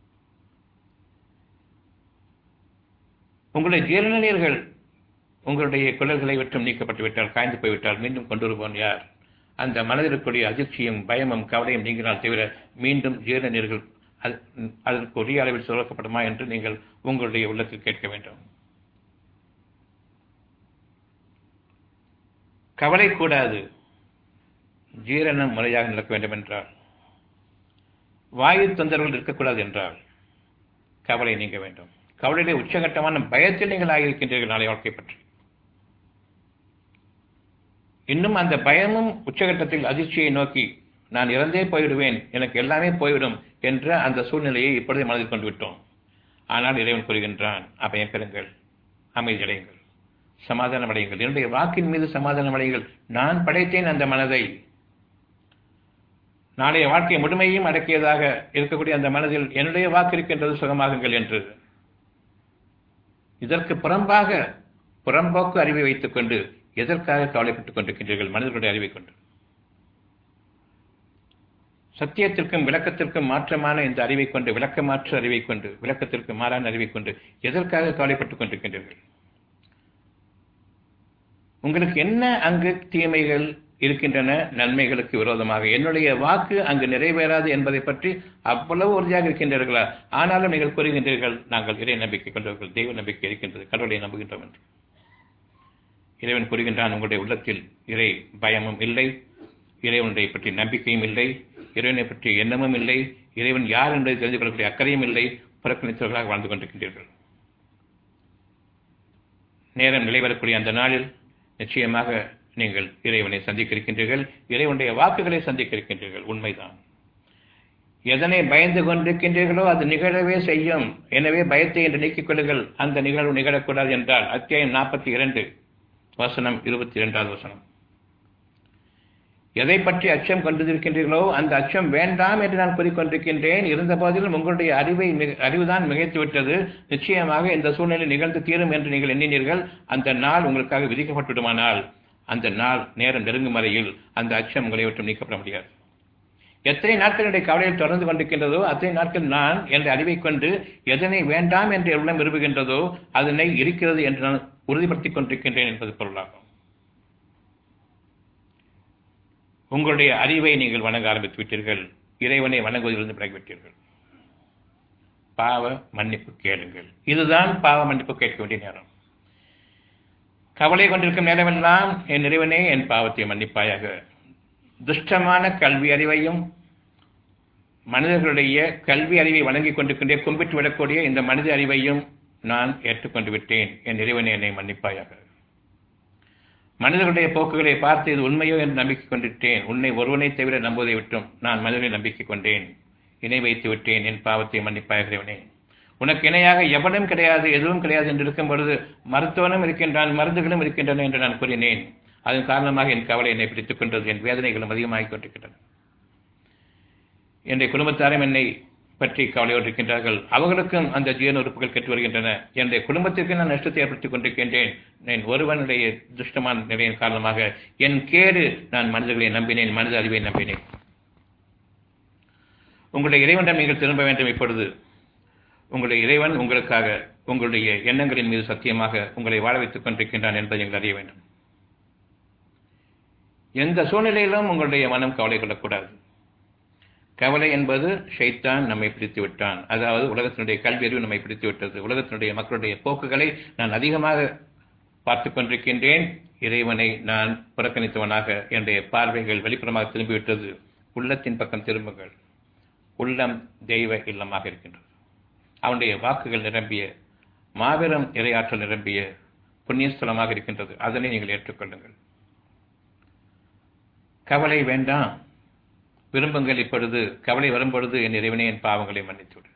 உங்களுடைய ஜீரண நீர்கள் உங்களுடைய குழல்களை விட்டும் நீக்கப்பட்டு விட்டால் காய்ந்து போய்விட்டால் மீண்டும் கொண்டு வருவோன் யார் அந்த மனதில் இருக்கக்கூடிய அதிர்ச்சியும் பயமும் கவலையும் நீங்கினால் தவிர மீண்டும் ஜீரண நீர்கள் அதற்கு உரிய அளவில் சுரக்கப்படுமா என்று நீங்கள் உங்களுடைய உள்ளத்தில் கேட்க வேண்டும் கவலை கூடாது ஜீரணம் முறையாக நடக்க வேண்டும் என்றால் வாயு தொந்தரவுகள் இருக்கக்கூடாது என்றால் கவலை நீங்க வேண்டும் கவலையிலே உச்சகட்டமான பயத்தில் நீங்கள் ஆகியிருக்கின்றீர்கள் நாளை வாழ்க்கை பற்றி இன்னும் அந்த பயமும் உச்சகட்டத்தில் அதிர்ச்சியை நோக்கி நான் இறந்தே போய்விடுவேன் எனக்கு எல்லாமே போய்விடும் என்ற அந்த சூழ்நிலையை இப்பொழுதே மனதில் கொண்டு விட்டோம் ஆனால் இறைவன் கூறுகின்றான் அபயம் பெறுங்கள் அமைதி அடையுங்கள் சமாதானம் அடையுங்கள் என்னுடைய வாக்கின் மீது சமாதானம் அடையுங்கள் நான் படைத்தேன் அந்த மனதை நாளைய வாழ்க்கை முழுமையும் அடக்கியதாக இருக்கக்கூடிய அந்த மனதில் என்னுடைய வாக்கு இருக்கின்றது சுகமாகுங்கள் என்று இதற்கு புறம்பாக புறம்போக்கு அறிவை வைத்துக் கொண்டு எதற்காக கவலைப்பட்டுக் கொண்டிருக்கின்றீர்கள் மனிதர்களுடைய அறிவை கொண்டு சத்தியத்திற்கும் விளக்கத்திற்கும் மாற்றமான இந்த அறிவை கொண்டு விளக்கமாற்று அறிவை கொண்டு விளக்கத்திற்கு மாறான அறிவை கொண்டு எதற்காக கவலைப்பட்டுக் கொண்டிருக்கின்றீர்கள் உங்களுக்கு என்ன அங்கு தீமைகள் இருக்கின்றன நன்மைகளுக்கு விரோதமாக என்னுடைய வாக்கு அங்கு நிறைவேறாது என்பதை பற்றி அவ்வளவு உறுதியாக இருக்கின்றீர்களா ஆனாலும் நீங்கள் கூறுகின்றீர்கள் நாங்கள் இறை நம்பிக்கை கொண்டவர்கள் தெய்வ நம்பிக்கை இருக்கின்றது கடவுளை நம்புகின்றோம் என்று இறைவன் கூறுகின்றான் உங்களுடைய உள்ளத்தில் இறை பயமும் இல்லை இறைவனுடைய பற்றி நம்பிக்கையும் இல்லை இறைவனை பற்றி எண்ணமும் இல்லை இறைவன் யார் என்பதை தெரிந்து கொள்ளக்கூடிய அக்கறையும் இல்லை புறக்கணித்தவர்களாக வாழ்ந்து கொண்டிருக்கின்றீர்கள் நேரம் நிலைவரக்கூடிய அந்த நாளில் நிச்சயமாக நீங்கள் இறைவனை சந்திக்க இருக்கின்றீர்கள் இறைவனுடைய வாக்குகளை சந்திக்க இருக்கின்றீர்கள் உண்மைதான் எதனை பயந்து கொண்டிருக்கின்றீர்களோ அது நிகழவே செய்யும் எனவே பயத்தை என்று நீக்கிக் கொள்ளுங்கள் அந்த நிகழ்வு நிகழக்கூடாது என்றால் அத்தியாயம் நாற்பத்தி இரண்டு வசனம் இருபத்தி இரண்டாவது வசனம் எதை பற்றி அச்சம் கொண்டிருக்கின்றீர்களோ அந்த அச்சம் வேண்டாம் என்று நான் கூறிக்கொண்டிருக்கின்றேன் இருந்த போதிலும் உங்களுடைய அறிவை அறிவுதான் மிகைத்து விட்டது நிச்சயமாக இந்த சூழ்நிலை நிகழ்ந்து தீரும் என்று நீங்கள் எண்ணினீர்கள் அந்த நாள் உங்களுக்காக விதிக்கப்பட்டுவிடுமானால் அந்த நாள் நேரம் நெருங்கும் வரையில் அந்த அச்சம் உங்களை விட்டு நீக்கப்பட முடியாது எத்தனை நாட்களுடைய கவலையில் தொடர்ந்து கொண்டிருக்கின்றதோ அத்தனை நாட்கள் நான் என்ற அறிவை கொண்டு எதனை வேண்டாம் என்று உள்ளம் விரும்புகின்றதோ அதனை இருக்கிறது என்று நான் உறுதிப்படுத்திக் கொண்டிருக்கின்றேன் என்பது பொருளாகும் உங்களுடைய அறிவை நீங்கள் வணங்க ஆரம்பித்து விட்டீர்கள் இறைவனை வணங்குவதிலிருந்து விலகிவிட்டீர்கள் பாவ மன்னிப்பு கேளுங்கள் இதுதான் பாவ மன்னிப்பு கேட்க வேண்டிய நேரம் கவலை கொண்டிருக்கும் நேரமெல்லாம் என் இறைவனே என் பாவத்தை மன்னிப்பாயாக துஷ்டமான கல்வி அறிவையும் மனிதர்களுடைய கல்வி அறிவை வழங்கிக் கொண்டிருக்கின்ற கும்பிட்டு விடக்கூடிய இந்த மனித அறிவையும் நான் ஏற்றுக்கொண்டு விட்டேன் என் இறைவனை என்னை மன்னிப்பாயாக மனிதர்களுடைய போக்குகளை பார்த்து இது உண்மையோ என்று நம்பிக்கை கொண்டிருட்டேன் உன்னை ஒருவனை தவிர நம்புவதை விட்டும் நான் மனிதனை நம்பிக்கை கொண்டேன் இணை வைத்து விட்டேன் என் பாவத்தை மன்னிப்பாகிறவனே உனக்கு இணையாக எவனும் கிடையாது எதுவும் கிடையாது என்று இருக்கும் பொழுது மருத்துவனும் இருக்கின்றான் மருந்துகளும் இருக்கின்றன என்று நான் கூறினேன் அதன் காரணமாக என் கவலை என்னை பிடித்துக் கொண்டது என் வேதனைகளும் அதிகமாகிக் கொண்டிருக்கின்றன என்னுடைய குடும்பத்தாரும் என்னை பற்றி கவலையோடு இருக்கின்றார்கள் அவர்களுக்கும் அந்த ஜீவன உறுப்புகள் கெட்டு வருகின்றன என்னுடைய குடும்பத்திற்கு நான் நஷ்டத்தை ஏற்படுத்திக் கொண்டிருக்கின்றேன் என் ஒருவனுடைய துஷ்டமான நிலையின் காரணமாக என் கேடு நான் மனிதர்களை நம்பினேன் மனித அறிவை நம்பினேன் உங்களுடைய இறைவனிடம் நீங்கள் திரும்ப வேண்டும் இப்பொழுது உங்களுடைய இறைவன் உங்களுக்காக உங்களுடைய எண்ணங்களின் மீது சத்தியமாக உங்களை வாழ வைத்துக் கொண்டிருக்கின்றான் என்பதை நீங்கள் அறிய வேண்டும் எந்த சூழ்நிலையிலும் உங்களுடைய மனம் கவலை கொள்ளக்கூடாது கவலை என்பது ஷைத்தான் நம்மை பிடித்து விட்டான் அதாவது உலகத்தினுடைய கல்வி அறிவு நம்மை பிடித்து விட்டது உலகத்தினுடைய மக்களுடைய போக்குகளை நான் அதிகமாக பார்த்து கொண்டிருக்கின்றேன் இறைவனை நான் புறக்கணித்தவனாக என்னுடைய பார்வைகள் வெளிப்புறமாக திரும்பிவிட்டது உள்ளத்தின் பக்கம் திரும்புங்கள் உள்ளம் தெய்வ இல்லமாக இருக்கின்றது அவனுடைய வாக்குகள் நிரம்பிய மாபெரும் இரையாற்றல் நிரம்பிய புண்ணியஸ்தலமாக இருக்கின்றது அதனை நீங்கள் ஏற்றுக்கொள்ளுங்கள் கவலை வேண்டாம் விரும்புங்கள் இப்பொழுது கவலை வரும்பொழுது என் இறைவனே என் பாவங்களை மன்னித்துவிடு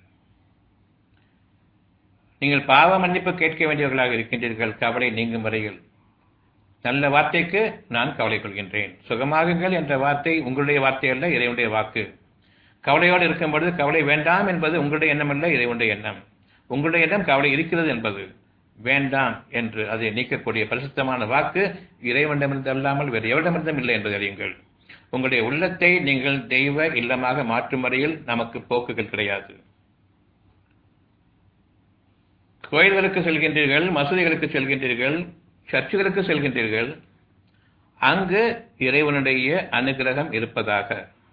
நீங்கள் பாவ மன்னிப்பு கேட்க வேண்டியவர்களாக இருக்கின்றீர்கள் கவலை நீங்கும் வரையில் நல்ல வார்த்தைக்கு நான் கவலை கொள்கின்றேன் சுகமாகுங்கள் என்ற வார்த்தை உங்களுடைய வார்த்தை அல்ல இறைவனுடைய வாக்கு கவலையோடு இருக்கும் பொழுது கவலை வேண்டாம் என்பது உங்களுடைய எண்ணம் அல்ல இறைவனுடைய எண்ணம் உங்களுடைய எண்ணம் கவலை இருக்கிறது என்பது வேண்டாம் என்று அதை நீக்கக்கூடிய பரிசுத்தமான வாக்கு இறைவனிடமிருந்து அல்லாமல் வேறு எவரிடமிருந்தும் இல்லை என்பதை அறியுங்கள் உங்களுடைய உள்ளத்தை நீங்கள் தெய்வ இல்லமாக மாற்றும் வரையில் நமக்கு போக்குகள் கிடையாது கோயில்களுக்கு செல்கின்றீர்கள் மசூதிகளுக்கு செல்கின்றீர்கள் சர்ச்சுகளுக்கு செல்கின்றீர்கள் அங்கு இறைவனுடைய அனுகிரகம் இருப்பதாக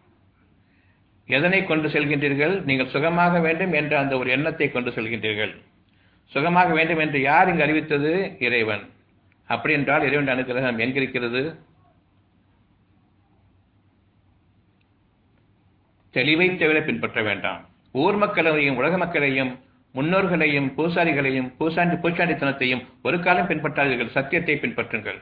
எதனை கொண்டு செல்கின்றீர்கள் நீங்கள் சுகமாக வேண்டும் என்ற அந்த ஒரு எண்ணத்தை கொண்டு செல்கின்றீர்கள் சுகமாக வேண்டும் என்று யார் இங்கு அறிவித்தது இறைவன் அப்படி என்றால் இறைவன் அனுகிரகம் எங்கிருக்கிறது தெளிவை தவிர பின்பற்ற வேண்டாம் ஊர் மக்களையும் உலக மக்களையும் முன்னோர்களையும் பூசாரிகளையும் பூசாண்டி பூச்சாண்டித்தனத்தையும் ஒரு காலம் பின்பற்றாதீர்கள் சத்தியத்தை பின்பற்றுங்கள்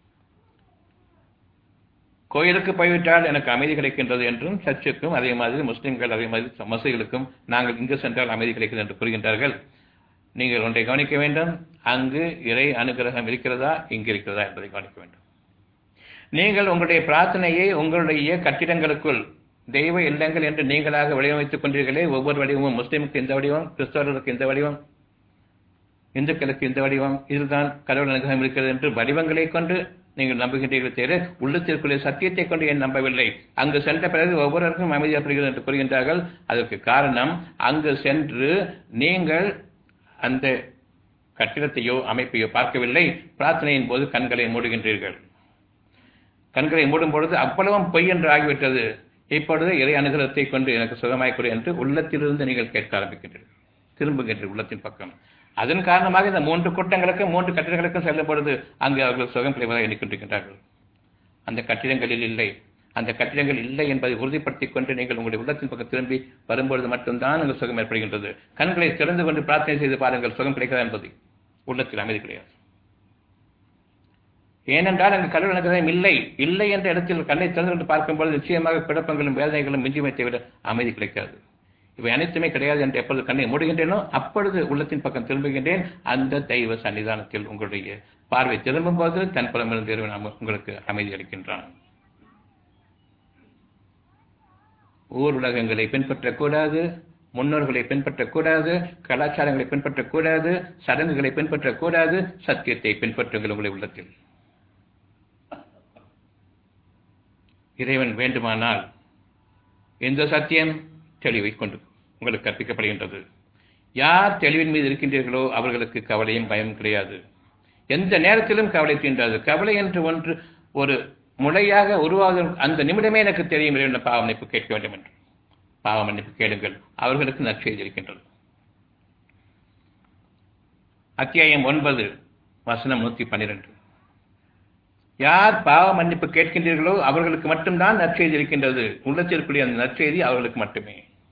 கோயிலுக்கு போய்விட்டால் எனக்கு அமைதி கிடைக்கின்றது என்றும் சர்ச்சுக்கும் அதே மாதிரி முஸ்லிம்கள் அதே மாதிரி மசூதிகளுக்கும் நாங்கள் இங்கு சென்றால் அமைதி கிடைக்கிறது என்று கூறுகின்றார்கள் நீங்கள் ஒன்றை கவனிக்க வேண்டும் அங்கு இறை அனுகிரகம் இருக்கிறதா இங்கு இருக்கிறதா என்பதை கவனிக்க வேண்டும் நீங்கள் உங்களுடைய பிரார்த்தனையை உங்களுடைய கட்டிடங்களுக்குள் தெய்வ இல்லங்கள் என்று நீங்களாக வடிவமைத்துக் கொண்டீர்களே ஒவ்வொரு வடிவமும் முஸ்லிமுக்கு இந்த வடிவம் கிறிஸ்தவர்களுக்கு இந்த வடிவம் இந்துக்களுக்கு இந்த வடிவம் இதுதான் கடவுள் அனுகிரகம் இருக்கிறது என்று வடிவங்களை கொண்டு நீங்கள் நம்புகின்றீர்கள் தவிர உள்ளத்திற்குள்ளே சத்தியத்தை கொண்டு ஏன் நம்பவில்லை அங்கு சென்ற பிறகு ஒவ்வொருவருக்கும் அமைதி ஏற்படுகிறது என்று கூறுகின்றார்கள் அதற்கு காரணம் அங்கு சென்று நீங்கள் அந்த கட்டிடத்தையோ அமைப்பையோ பார்க்கவில்லை பிரார்த்தனையின் போது கண்களை மூடுகின்றீர்கள் கண்களை மூடும் பொழுது அவ்வளவும் பொய் என்று ஆகிவிட்டது இப்பொழுது இறை அனுகிரகத்தை கொண்டு எனக்கு சுகமாய்க்கொடு என்று உள்ளத்திலிருந்து நீங்கள் கேட்க ஆரம்பிக்கின்றீர்கள் திரும்புகின்ற உள்ளத்தின் பக்கம் அதன் காரணமாக இந்த மூன்று கூட்டங்களுக்கும் மூன்று கட்டிடங்களுக்கும் செல்லும் பொழுது அங்கு அவர்கள் சுகம் பெறுவதாக எண்ணிக்கொண்டிருக்கின்றார்கள் அந்த கட்டிடங்களில் இல்லை அந்த கட்டிடங்கள் இல்லை என்பதை உறுதிப்படுத்திக் கொண்டு நீங்கள் உங்களுடைய உள்ளத்தின் பக்கம் திரும்பி வரும்பொழுது மட்டும்தான் அங்கு சுகம் ஏற்படுகின்றது கண்களை திறந்து கொண்டு பிரார்த்தனை செய்து பாருங்கள் சுகம் கிடைக்கிறதா என்பது உள்ளத்தில் அமைதி கிடையாது ஏனென்றால் அங்கு கடவுள் அனுகிரகம் இல்லை இல்லை என்ற இடத்தில் கண்ணை திறந்து கொண்டு பார்க்கும்போது நிச்சயமாக குழப்பங்களும் வேதனைகளும் மிஞ்சிமை தவிர அமைதி கிடைக்காது இவை அனைத்துமே கிடையாது என்று எப்பொழுது கண்ணை மூடுகின்றேனோ அப்பொழுது உள்ளத்தின் பக்கம் திரும்புகின்றேன் அந்த தெய்வ சன்னிதானத்தில் உங்களுடைய பார்வை திரும்பும் போது தன் புறமிருந்து இறைவன் உங்களுக்கு அமைதி அளிக்கின்றான் ஊர் உலகங்களை பின்பற்றக்கூடாது முன்னோர்களை பின்பற்றக்கூடாது கலாச்சாரங்களை பின்பற்றக்கூடாது சடங்குகளை பின்பற்றக்கூடாது சத்தியத்தை பின்பற்றுங்கள் உங்களுடைய உள்ளத்தில் இறைவன் வேண்டுமானால் எந்த சத்தியம் தெளிவை கொண்டு உங்களுக்கு கற்பிக்கப்படுகின்றது யார் தெளிவின் மீது இருக்கின்றீர்களோ அவர்களுக்கு கவலையும் பயம் கிடையாது எந்த நேரத்திலும் கவலை தீண்டாது கவலை என்று ஒன்று ஒரு முளையாக உருவாகும் அந்த நிமிடமே எனக்கு தெரியும் இறைவன் பாவ மன்னிப்பு கேட்க வேண்டும் என்று பாவ மன்னிப்பு கேளுங்கள் அவர்களுக்கு நற்செய்தி இருக்கின்றது அத்தியாயம் ஒன்பது வசனம் நூத்தி பன்னிரண்டு யார் பாவ மன்னிப்பு கேட்கின்றீர்களோ அவர்களுக்கு மட்டும்தான் நற்செய்தி இருக்கின்றது உள்ளத்திற்குரிய அந்த நற்செய்தி அவர்களுக்கு மட்டுமே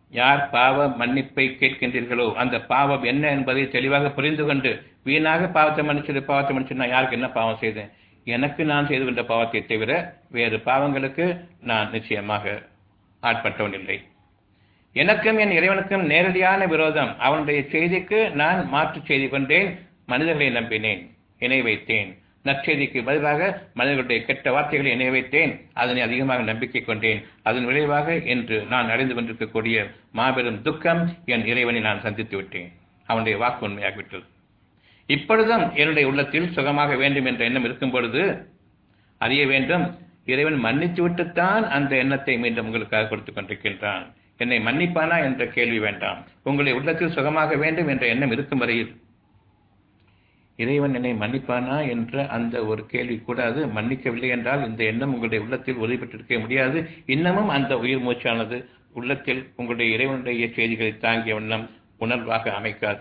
யார் பாவ மன்னிப்பை கேட்கின்றீர்களோ அந்த பாவம் என்ன என்பதை தெளிவாக புரிந்து கொண்டு வீணாக பாவத்தை மன்னிச்சிடு பாவத்தை மன்னிச்சு நான் யாருக்கு என்ன பாவம் செய்தேன் எனக்கு நான் செய்து கொண்ட பாவத்தை தவிர வேறு பாவங்களுக்கு நான் நிச்சயமாக ஆட்பட்டவன் இல்லை எனக்கும் என் இறைவனுக்கும் நேரடியான விரோதம் அவனுடைய செய்திக்கு நான் மாற்று செய்தி கொண்டேன் மனிதர்களை நம்பினேன் இணை வைத்தேன் நற்செய்திக்கு பதிலாக மனிதர்களுடைய கெட்ட வார்த்தைகளை இணை வைத்தேன் அதனை அதிகமாக நம்பிக்கை கொண்டேன் அதன் விளைவாக இன்று நான் அடைந்து கொண்டிருக்கக்கூடிய மாபெரும் துக்கம் என் இறைவனை நான் சந்தித்து விட்டேன் அவனுடைய வாக்கு உண்மையாகிவிட்டது இப்பொழுதும் என்னுடைய உள்ளத்தில் சுகமாக வேண்டும் என்ற எண்ணம் இருக்கும் பொழுது அறிய வேண்டும் இறைவன் மன்னித்து விட்டுத்தான் அந்த எண்ணத்தை மீண்டும் உங்களுக்காக கொடுத்துக் கொண்டிருக்கின்றான் என்னை மன்னிப்பானா என்ற கேள்வி வேண்டாம் உங்களுடைய உள்ளத்தில் சுகமாக வேண்டும் என்ற எண்ணம் இருக்கும் வரையில் இறைவன் என்னை மன்னிப்பானா என்ற அந்த ஒரு கேள்வி கூடாது மன்னிக்கவில்லை என்றால் இந்த எண்ணம் உங்களுடைய உள்ளத்தில் உறுதிப்பட்டிருக்க முடியாது இன்னமும் அந்த உயிர் மூச்சானது உள்ளத்தில் உங்களுடைய இறைவனுடைய செய்திகளை தாங்கிய வண்ணம் உணர்வாக அமைக்காது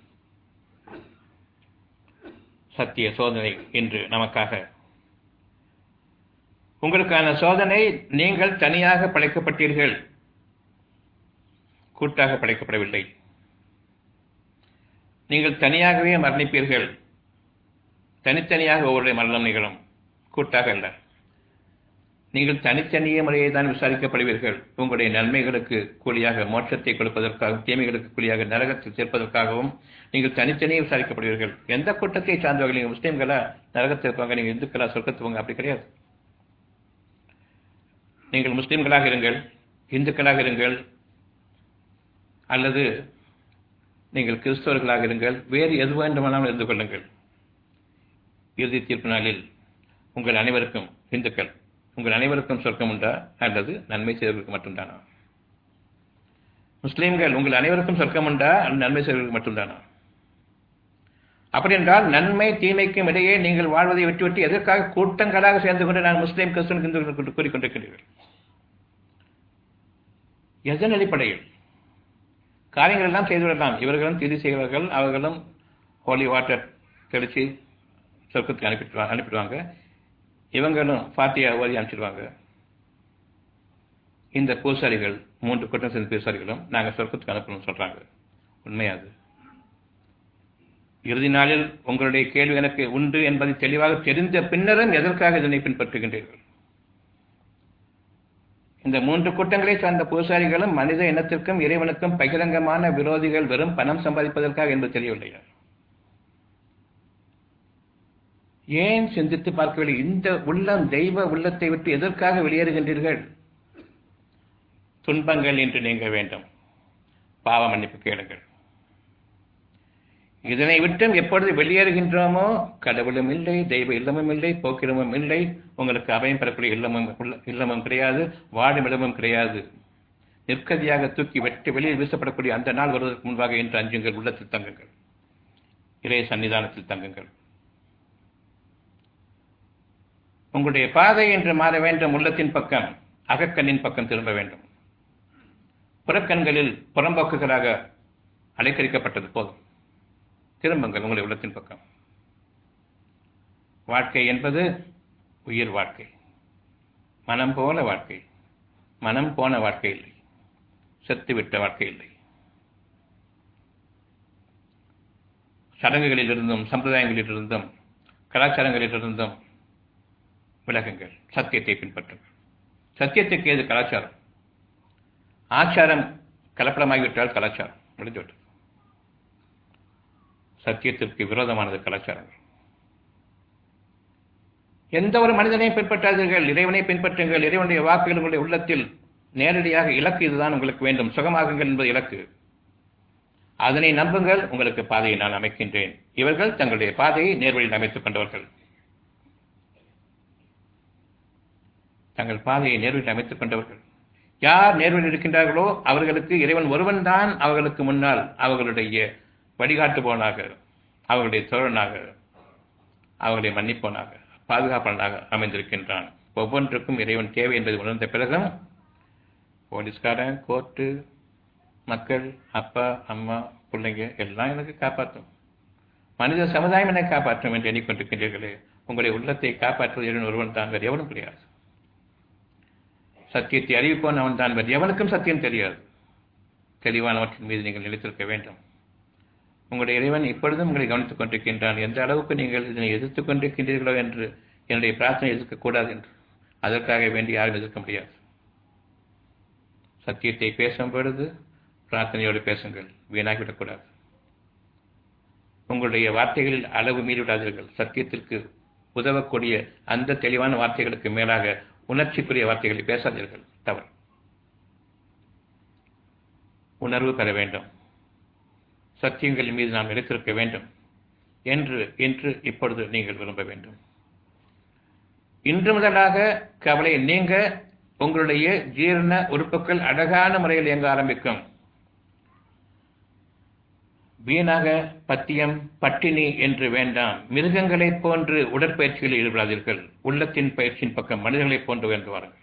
சத்திய சோதனை இன்று நமக்காக உங்களுக்கான சோதனை நீங்கள் தனியாக படைக்கப்பட்டீர்கள் கூட்டாக படைக்கப்படவில்லை நீங்கள் தனியாகவே மரணிப்பீர்கள் தனித்தனியாக ஒவ்வொரு மரணம் நிகழும் கூட்டாக அல்ல நீங்கள் தனித்தனியே முறையை தான் விசாரிக்கப்படுவீர்கள் உங்களுடைய நன்மைகளுக்கு கூலியாக மோட்சத்தை கொடுப்பதற்காகவும் தீமைகளுக்கு கூலியாக நரகத்தில் சேர்ப்பதற்காகவும் நீங்கள் தனித்தனியே விசாரிக்கப்படுவீர்கள் எந்த கூட்டத்தை சார்ந்தவர்கள் நீங்கள் முஸ்லீம்களா நரகத்தில் இருப்பாங்க நீங்கள் இந்துக்களா சொர்க்கத்துவங்க அப்படி கிடையாது நீங்கள் முஸ்லீம்களாக இருங்கள் இந்துக்களாக இருங்கள் அல்லது நீங்கள் கிறிஸ்தவர்களாக இருங்கள் வேறு எது வேண்டுமானாலும் இருந்து கொள்ளுங்கள் இறுதி தீர்ப்பு நாளில் உங்கள் அனைவருக்கும் இந்துக்கள் உங்கள் அனைவருக்கும் சொர்க்கம் உண்டா அல்லது நன்மை செய்தவர்களுக்கு மட்டும்தானா முஸ்லீம்கள் உங்கள் அனைவருக்கும் சொர்க்கம் உண்டா அல்லது நன்மை செய்தவர்களுக்கு மட்டும்தானா அப்படி என்றால் நன்மை தீமைக்கும் இடையே நீங்கள் வாழ்வதை விட்டுவிட்டு எதற்காக கூட்டங்களாக சேர்ந்து கொண்டு நான் முஸ்லீம் கிறிஸ்தவன் இந்து கூறிக்கொண்டிருக்கிறீர்கள் எதன் அடிப்படையில் காரியங்கள் எல்லாம் செய்துவிடலாம் இவர்களும் திதி செய்வார்கள் அவர்களும் ஹோலி வாட்டர் தெளித்து சொர்க்கத்துக்கு அனுப்பிட்டு அனுப்பிடுவாங்க இவங்களும் ஃபாத்தியா ஓதி அனுப்பிச்சிடுவாங்க இந்த பூசாரிகள் மூன்று குற்றம் செய்த பூசாரிகளும் நாங்கள் சொர்க்கத்துக்கு அனுப்பணும்னு சொல்றாங்க உண்மையாது இறுதி நாளில் உங்களுடைய கேள்வி எனக்கு உண்டு என்பதை தெளிவாக தெரிந்த பின்னரும் எதற்காக இதனை பின்பற்றுகின்றீர்கள் இந்த மூன்று கூட்டங்களை சார்ந்த பூசாரிகளும் மனித இனத்திற்கும் இறைவனுக்கும் பகிரங்கமான விரோதிகள் வெறும் பணம் சம்பாதிப்பதற்காக என்பது தெரியவில்லையா ஏன் சிந்தித்து பார்க்கவில்லை இந்த உள்ளம் தெய்வ உள்ளத்தை விட்டு எதற்காக வெளியேறுகின்றீர்கள் துன்பங்கள் என்று நீங்க வேண்டும் பாவ மன்னிப்பு கேளுங்கள் இதனை விட்டும் எப்பொழுது வெளியேறுகின்றோமோ கடவுளும் இல்லை தெய்வ இல்லமும் இல்லை போக்கிரமும் இல்லை உங்களுக்கு அபயம் பெறக்கூடிய இல்லமும் இல்லமும் கிடையாது வாடும் இடமும் கிடையாது நிற்கதியாக தூக்கி வெட்டி வெளியில் வீசப்படக்கூடிய அந்த நாள் வருவதற்கு முன்பாக என்று அஞ்சுங்கள் உள்ளத்தில் தங்குங்கள் இறைய சன்னிதானத்தில் தங்குங்கள் உங்களுடைய பாதை என்று மாற வேண்டும் உள்ளத்தின் பக்கம் அகக்கண்ணின் பக்கம் திரும்ப வேண்டும் புறக்கண்களில் புறம்போக்குகளாக அலைக்கழிக்கப்பட்டது போதும் திரும்புங்கள் உங்களுடைய உள்ளத்தின் பக்கம் வாழ்க்கை என்பது உயிர் வாழ்க்கை மனம் போல வாழ்க்கை மனம் போன வாழ்க்கை இல்லை செத்துவிட்ட வாழ்க்கை இல்லை சடங்குகளிலிருந்தும் சம்பிரதாயங்களிலிருந்தும் கலாச்சாரங்களிலிருந்தும் விலகுங்கள் சத்தியத்தை பின்பற்றுங்கள் சத்தியத்துக்கு ஏது கலாச்சாரம் ஆச்சாரம் கலப்படமாகிவிட்டால் கலாச்சாரம் முடிந்துவிட்டது சத்தியத்திற்கு விரோதமானது கலாச்சாரங்கள் எந்த ஒரு மனிதனையும் பின்பற்றாதீர்கள் இறைவனை பின்பற்றுங்கள் இறைவனுடைய வாக்குகள் உங்களுடைய உள்ளத்தில் நேரடியாக இலக்கு இதுதான் உங்களுக்கு வேண்டும் சுகமாகுங்கள் என்பது இலக்கு அதனை நம்புங்கள் உங்களுக்கு பாதையை நான் அமைக்கின்றேன் இவர்கள் தங்களுடைய பாதையை நேர்வழியில் அமைத்துக் கொண்டவர்கள் தங்கள் பாதையை நேர்வழியில் அமைத்துக் கொண்டவர்கள் யார் நேர்வழியில் இருக்கின்றார்களோ அவர்களுக்கு இறைவன் ஒருவன் தான் அவர்களுக்கு முன்னால் அவர்களுடைய வழிகாட்டுபவனாக அவர்களுடைய தோழனாக அவர்களை மன்னிப்பவனாக பாதுகாப்பவனாக அமைந்திருக்கின்றான் ஒவ்வொன்றுக்கும் இறைவன் தேவை என்பதை உணர்ந்த பிறகும் போலீஸ்காரன் கோர்ட்டு மக்கள் அப்பா அம்மா பிள்ளைங்க எல்லாம் எனக்கு காப்பாற்றும் மனித சமுதாயம் என்னை காப்பாற்றும் என்று எண்ணிக்கொண்டிருக்கின்றீர்களே உங்களுடைய உள்ளத்தை காப்பாற்றுவது இறைவன் ஒருவன் தான் வேறு எவனும் கிடையாது சத்தியத்தை அறிவிப்பவன் அவன் தான் வேறு எவனுக்கும் சத்தியம் தெரியாது தெளிவானவற்றின் மீது நீங்கள் நிலைத்திருக்க வேண்டும் உங்களுடைய இறைவன் இப்பொழுதும் உங்களை கவனித்துக் கொண்டிருக்கின்றான் எந்த அளவுக்கு நீங்கள் இதனை எதிர்த்துக் கொண்டிருக்கின்றீர்களோ என்று என்னுடைய பிரார்த்தனை எதிர்க்கக்கூடாது என்று அதற்காக வேண்டி யாரும் எதிர்க்க முடியாது சத்தியத்தை பேசும் பொழுது பிரார்த்தனையோடு பேசுங்கள் வீணாகிவிடக்கூடாது உங்களுடைய வார்த்தைகளில் அளவு மீறிவிடாதீர்கள் சத்தியத்திற்கு உதவக்கூடிய அந்த தெளிவான வார்த்தைகளுக்கு மேலாக உணர்ச்சிக்குரிய வார்த்தைகளை பேசாதீர்கள் தவறு உணர்வு பெற வேண்டும் சத்தியங்களின் மீது நாம் நிலைத்திருக்க வேண்டும் என்று இன்று இப்பொழுது நீங்கள் விரும்ப வேண்டும் இன்று முதலாக கவலை நீங்க உங்களுடைய ஜீரண உறுப்புகள் அழகான முறையில் இயங்க ஆரம்பிக்கும் வீணாக பத்தியம் பட்டினி என்று வேண்டாம் மிருகங்களைப் போன்று உடற்பயிற்சியில் ஈடுபடாதீர்கள் உள்ளத்தின் பயிற்சியின் பக்கம் மனிதர்களைப் போன்று வேண்டுவார்கள்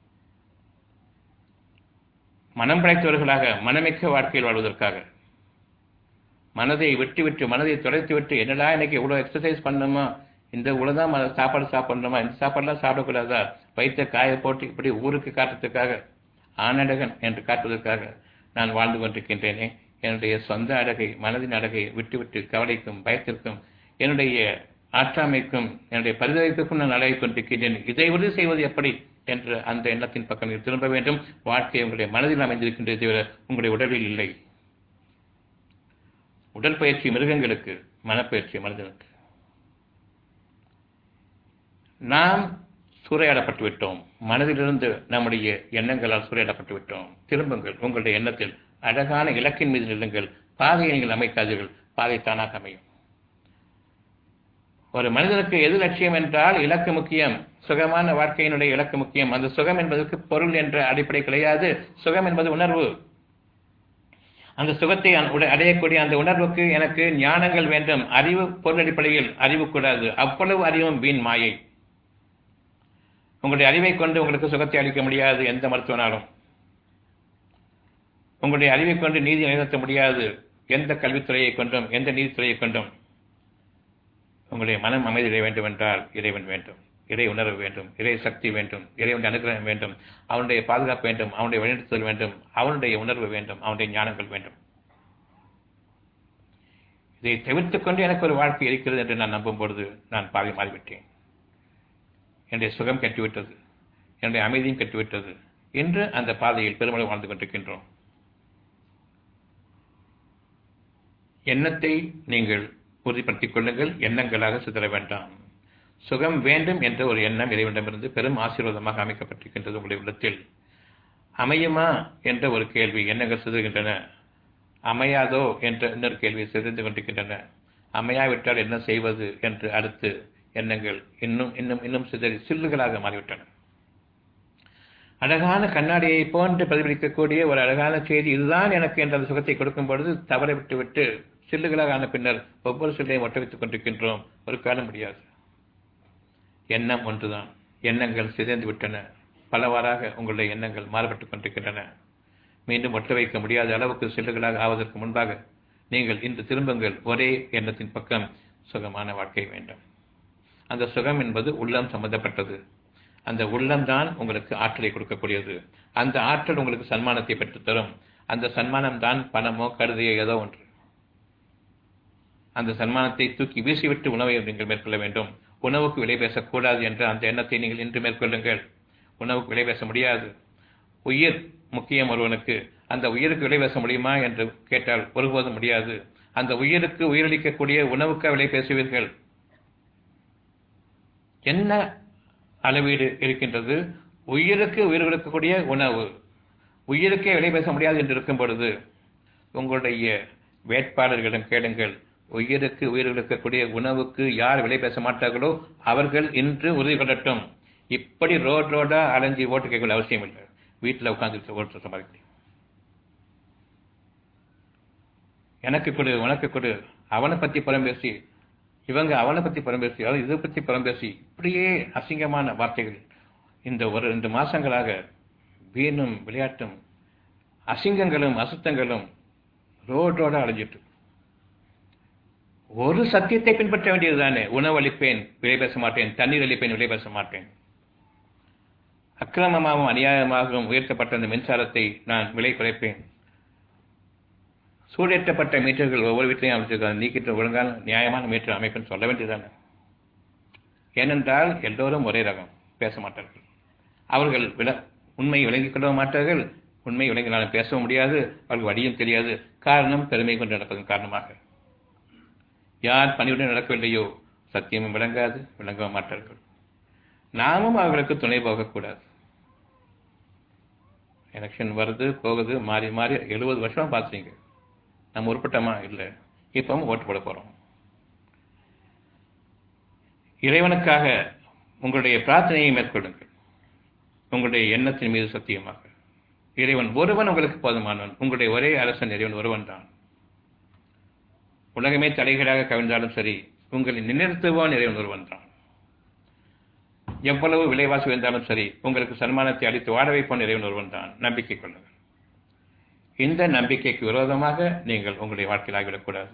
மனம் படைத்தவர்களாக மனமிக்க வாழ்க்கையில் வாழ்வதற்காக மனதை விட்டு விட்டு மனதை தொலைத்து விட்டு என்னடா இன்னைக்கு இவ்வளோ எக்ஸசைஸ் பண்ணணுமா இந்த இவ்வளோதான் சாப்பாடு சாப்பிடணுமா இந்த சாப்பாடுலாம் சாப்பிடக்கூடாதா வயிற்ற காய போட்டு இப்படி ஊருக்கு காட்டுறதுக்காக ஆனடகன் என்று காட்டுவதற்காக நான் வாழ்ந்து கொண்டிருக்கின்றேனே என்னுடைய சொந்த அழகை மனதின் அழகை விட்டுவிட்டு கவலைக்கும் பயத்திற்கும் என்னுடைய ஆற்றாமைக்கும் என்னுடைய பரிதவிப்புக்கும் நான் அழகை கொண்டிருக்கின்றேன் இதை உறுதி செய்வது எப்படி என்ற அந்த எண்ணத்தின் பக்கம் நீங்கள் திரும்ப வேண்டும் வாழ்க்கை உங்களுடைய மனதில் அமைந்திருக்கின்றதை தவிர உங்களுடைய உடலில் இல்லை உடற்பயிற்சி மிருகங்களுக்கு மனப்பயிற்சி மனிதனுக்கு நாம் சூறையாடப்பட்டு விட்டோம் மனதிலிருந்து நம்முடைய எண்ணங்களால் சூறையாடப்பட்டு விட்டோம் திரும்புங்கள் உங்களுடைய எண்ணத்தில் அழகான இலக்கின் மீது நில்லுங்கள் பாதையை நீங்கள் அமைக்காதீர்கள் பாதை தானாக அமையும் ஒரு மனிதனுக்கு எது லட்சியம் என்றால் இலக்கு முக்கியம் சுகமான வாழ்க்கையினுடைய இலக்கு முக்கியம் அந்த சுகம் என்பதற்கு பொருள் என்ற அடிப்படை கிடையாது சுகம் என்பது உணர்வு அந்த சுகத்தை அடையக்கூடிய அந்த உணர்வுக்கு எனக்கு ஞானங்கள் வேண்டும் அறிவு பொருள் அடிப்படையில் அறிவு கூடாது அவ்வளவு அறிவும் வீண் மாயை உங்களுடைய அறிவை கொண்டு உங்களுக்கு சுகத்தை அளிக்க முடியாது எந்த மருத்துவனாலும் உங்களுடைய அறிவை கொண்டு நீதி நிலைநிறுத்த முடியாது எந்த கல்வித்துறையை கொண்டும் எந்த நீதித்துறையை கொண்டும் உங்களுடைய மனம் அமைதிய வேண்டும் என்றால் இறைவன் வேண்டும் இறை உணர்வு வேண்டும் இறை சக்தி வேண்டும் இறைவனுடைய அனுகிரகம் வேண்டும் அவனுடைய பாதுகாப்பு வேண்டும் அவனுடைய வழிநடத்துதல் வேண்டும் அவனுடைய உணர்வு வேண்டும் அவனுடைய ஞானங்கள் வேண்டும் இதை தவிர்த்துக் கொண்டு எனக்கு ஒரு வாழ்க்கை இருக்கிறது என்று நான் நம்பும் பொழுது நான் பாதை மாறிவிட்டேன் என்னுடைய சுகம் கெட்டுவிட்டது என்னுடைய அமைதியும் கெட்டுவிட்டது இன்று அந்த பாதையில் பெருமளவு வாழ்ந்து கொண்டிருக்கின்றோம் எண்ணத்தை நீங்கள் உறுதிப்படுத்திக் கொள்ளுங்கள் எண்ணங்களாக சிதற வேண்டாம் சுகம் வேண்டும் என்ற ஒரு எண்ணம் இறைவனிடமிருந்து பெரும் ஆசீர்வாதமாக அமைக்கப்பட்டிருக்கின்றது உங்களுடைய உள்ளத்தில் அமையுமா என்ற ஒரு கேள்வி எண்ணங்கள் சிதறுகின்றன அமையாதோ என்ற இன்னொரு கேள்வி சிதைந்து கொண்டிருக்கின்றன அமையாவிட்டால் என்ன செய்வது என்று அடுத்து எண்ணங்கள் இன்னும் இன்னும் இன்னும் சிதறி சில்லுகளாக மாறிவிட்டன அழகான கண்ணாடியை போன்று பிரதிபலிக்கக்கூடிய ஒரு அழகான செய்தி இதுதான் எனக்கு என்ற அந்த சுகத்தை கொடுக்கும் பொழுது தவறை விட்டு விட்டு சில்லுகளாக ஆன பின்னர் ஒவ்வொரு சில்லையும் ஒட்ட வைத்துக் கொண்டிருக்கின்றோம் ஒரு காலம் முடியாது எண்ணம் ஒன்றுதான் எண்ணங்கள் சிதைந்து விட்டன பலவாறாக உங்களுடைய எண்ணங்கள் மாறுபட்டுக் கொண்டிருக்கின்றன மீண்டும் ஒட்ட வைக்க முடியாத அளவுக்கு சில்லுகளாக ஆவதற்கு முன்பாக நீங்கள் இன்று திரும்புங்கள் ஒரே எண்ணத்தின் பக்கம் சுகமான வாழ்க்கை வேண்டும் அந்த சுகம் என்பது உள்ளம் சம்பந்தப்பட்டது அந்த உள்ளம்தான் உங்களுக்கு ஆற்றலை கொடுக்கக்கூடியது அந்த ஆற்றல் உங்களுக்கு சன்மானத்தை பெற்றுத்தரும் அந்த சன்மானம் தான் பணமோ கருதியோ ஏதோ ஒன்று அந்த சன்மானத்தை தூக்கி வீசிவிட்டு உணவை நீங்கள் மேற்கொள்ள வேண்டும் உணவுக்கு விலை பேசக்கூடாது என்ற அந்த எண்ணத்தை நீங்கள் இன்று மேற்கொள்ளுங்கள் உணவுக்கு விலை பேச முடியாது உயிர் முக்கியம் ஒருவனுக்கு அந்த உயிருக்கு விலை பேச முடியுமா என்று கேட்டால் ஒருபோதும் முடியாது அந்த உயிருக்கு உயிரளிக்கக்கூடிய உணவுக்கு விலை பேசுவீர்கள் என்ன அளவீடு இருக்கின்றது உயிருக்கு உயிர் கொடுக்கக்கூடிய உணவு உயிருக்கே விலை பேச முடியாது என்று இருக்கும் பொழுது உங்களுடைய வேட்பாளர்களிடம் கேளுங்கள் உயிருக்கு உயிர் கொடுக்கக்கூடிய உணவுக்கு யார் விலை பேச மாட்டார்களோ அவர்கள் இன்று உறுதி கொள்ளட்டும் இப்படி ரோட் ரோடா அலைஞ்சி ஓட்டு கேட்க அவசியம் இல்லை வீட்டில் உட்கார்ந்து ஓட்டு சம்பாதிக்க எனக்கு கொடு உனக்கு கொடு அவனை பத்தி புறம் பேசி இவங்க அவனை பத்தி புறம் பேசி அதாவது இதை பத்தி புறம் பேசி இப்படியே அசிங்கமான வார்த்தைகள் இந்த ஒரு ரெண்டு மாசங்களாக வீணும் விளையாட்டும் அசிங்கங்களும் அசுத்தங்களும் ரோட் ரோடா அலைஞ்சிட்டு ஒரு சத்தியத்தை பின்பற்ற வேண்டியதுதானே உணவு அளிப்பேன் விலை பேச மாட்டேன் தண்ணீர் அளிப்பேன் விலை பேச மாட்டேன் அக்கிரமமாகவும் அநியாயமாகவும் உயர்த்தப்பட்ட அந்த மின்சாரத்தை நான் விலை குறைப்பேன் சூடேற்றப்பட்ட மீட்டர்கள் ஒவ்வொரு வீட்டிலையும் அமைச்சிருக்காங்க நீக்கிட்டு ஒழுங்கான நியாயமான மீட்டர் அமைப்புன்னு சொல்ல வேண்டியதானே ஏனென்றால் எல்லோரும் ஒரே ரகம் பேச மாட்டார்கள் அவர்கள் விள உண்மை விளங்கிக் கொள்ள மாட்டார்கள் உண்மை விளங்கினாலும் பேசவும் முடியாது அவர்கள் வழியும் தெரியாது காரணம் பெருமை கொண்டு நடப்பதன் காரணமாக யார் பணியுடன் நடக்கவில்லையோ சத்தியமும் விளங்காது விளங்கவும் மாட்டார்கள் நாமும் அவர்களுக்கு துணை போகக்கூடாது எலெக்ஷன் வருது போகுது மாறி மாறி எழுபது வருஷமா பார்த்துறீங்க நம்ம உருப்பட்டோமா இல்லை இப்பவும் ஓட்டு போட போறோம் இறைவனுக்காக உங்களுடைய பிரார்த்தனையை மேற்கொள்ளுங்கள் உங்களுடைய எண்ணத்தின் மீது சத்தியமாக இறைவன் ஒருவன் உங்களுக்கு போதுமானவன் உங்களுடைய ஒரே அரசன் இறைவன் ஒருவன் தான் உலகமே தலைகீழாக கவிழ்ந்தாலும் சரி உங்களை நிலைநிறுத்துவான் இறைவன் ஒருவன் தான் எவ்வளவு விலைவாசி வந்தாலும் சரி உங்களுக்கு சன்மானத்தை அளித்து வாழ வைப்பான் இறைவன் ஒருவன் தான் நம்பிக்கை கொள்ளுங்கள் இந்த நம்பிக்கைக்கு விரோதமாக நீங்கள் உங்களுடைய வாழ்க்கையில் ஆகிவிடக்கூடாது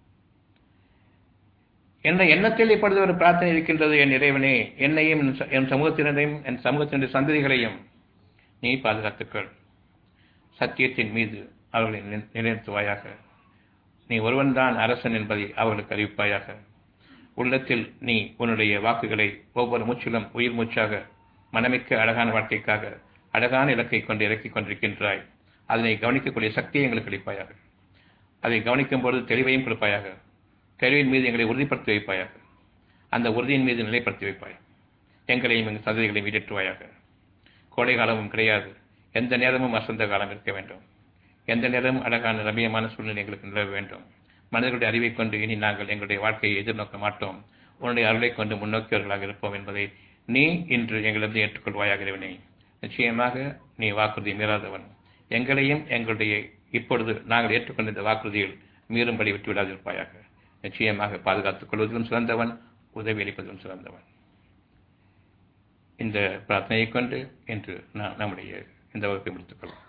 என்ற எண்ணத்தில் இப்பொழுது ஒரு பிரார்த்தனை இருக்கின்றது என் இறைவனே என்னையும் என் சமூகத்தினரையும் என் சமூகத்தினுடைய சந்ததிகளையும் நீ பாதுகாத்துக்கள் சத்தியத்தின் மீது அவர்களை நிலைநிறுத்துவாயாக நீ ஒருவன்தான் அரசன் என்பதை அவர்களுக்கு அறிவிப்பாயாக உள்ளத்தில் நீ உன்னுடைய வாக்குகளை ஒவ்வொரு மூச்சிலும் உயிர் மூச்சாக மனமிக்க அழகான வாழ்க்கைக்காக அழகான இலக்கை கொண்டு இறக்கிக் கொண்டிருக்கின்றாய் அதனை கவனிக்கக்கூடிய சக்தியை எங்களுக்கு அளிப்பாயாக அதை கவனிக்கும் பொழுது தெளிவையும் கொடுப்பாயாக தெளிவின் மீது எங்களை உறுதிப்படுத்தி வைப்பாயாக அந்த உறுதியின் மீது நிலைப்படுத்தி வைப்பாய் எங்களையும் எங்கள் சந்ததிகளையும் ஈடேற்றுவாயாக கோடை காலமும் கிடையாது எந்த நேரமும் வசந்த காலம் இருக்க வேண்டும் எந்த நேரமும் அழகான ரம்யமான சூழ்நிலை எங்களுக்கு நிலவ வேண்டும் மனிதர்களுடைய அறிவை கொண்டு இனி நாங்கள் எங்களுடைய வாழ்க்கையை எதிர்நோக்க மாட்டோம் உன்னுடைய அருளை கொண்டு முன்னோக்கியவர்களாக இருப்போம் என்பதை நீ இன்று எங்களிடம் ஏற்றுக்கொள்வாயாக இறைவனே நிச்சயமாக நீ வாக்குறுதி மீறாதவன் எங்களையும் எங்களுடைய இப்பொழுது நாங்கள் ஏற்றுக்கொண்ட இந்த வாக்குறுதியில் மீறும்படி விட்டு விடாதிருப்பாயாக நிச்சயமாக பாதுகாத்துக் கொள்வதிலும் சிறந்தவன் உதவி அளிப்பதிலும் சிறந்தவன் இந்த பிரார்த்தனையை கொண்டு இன்று நான் நம்முடைய இந்த வகுப்பை முடித்துக் கொள்வோம்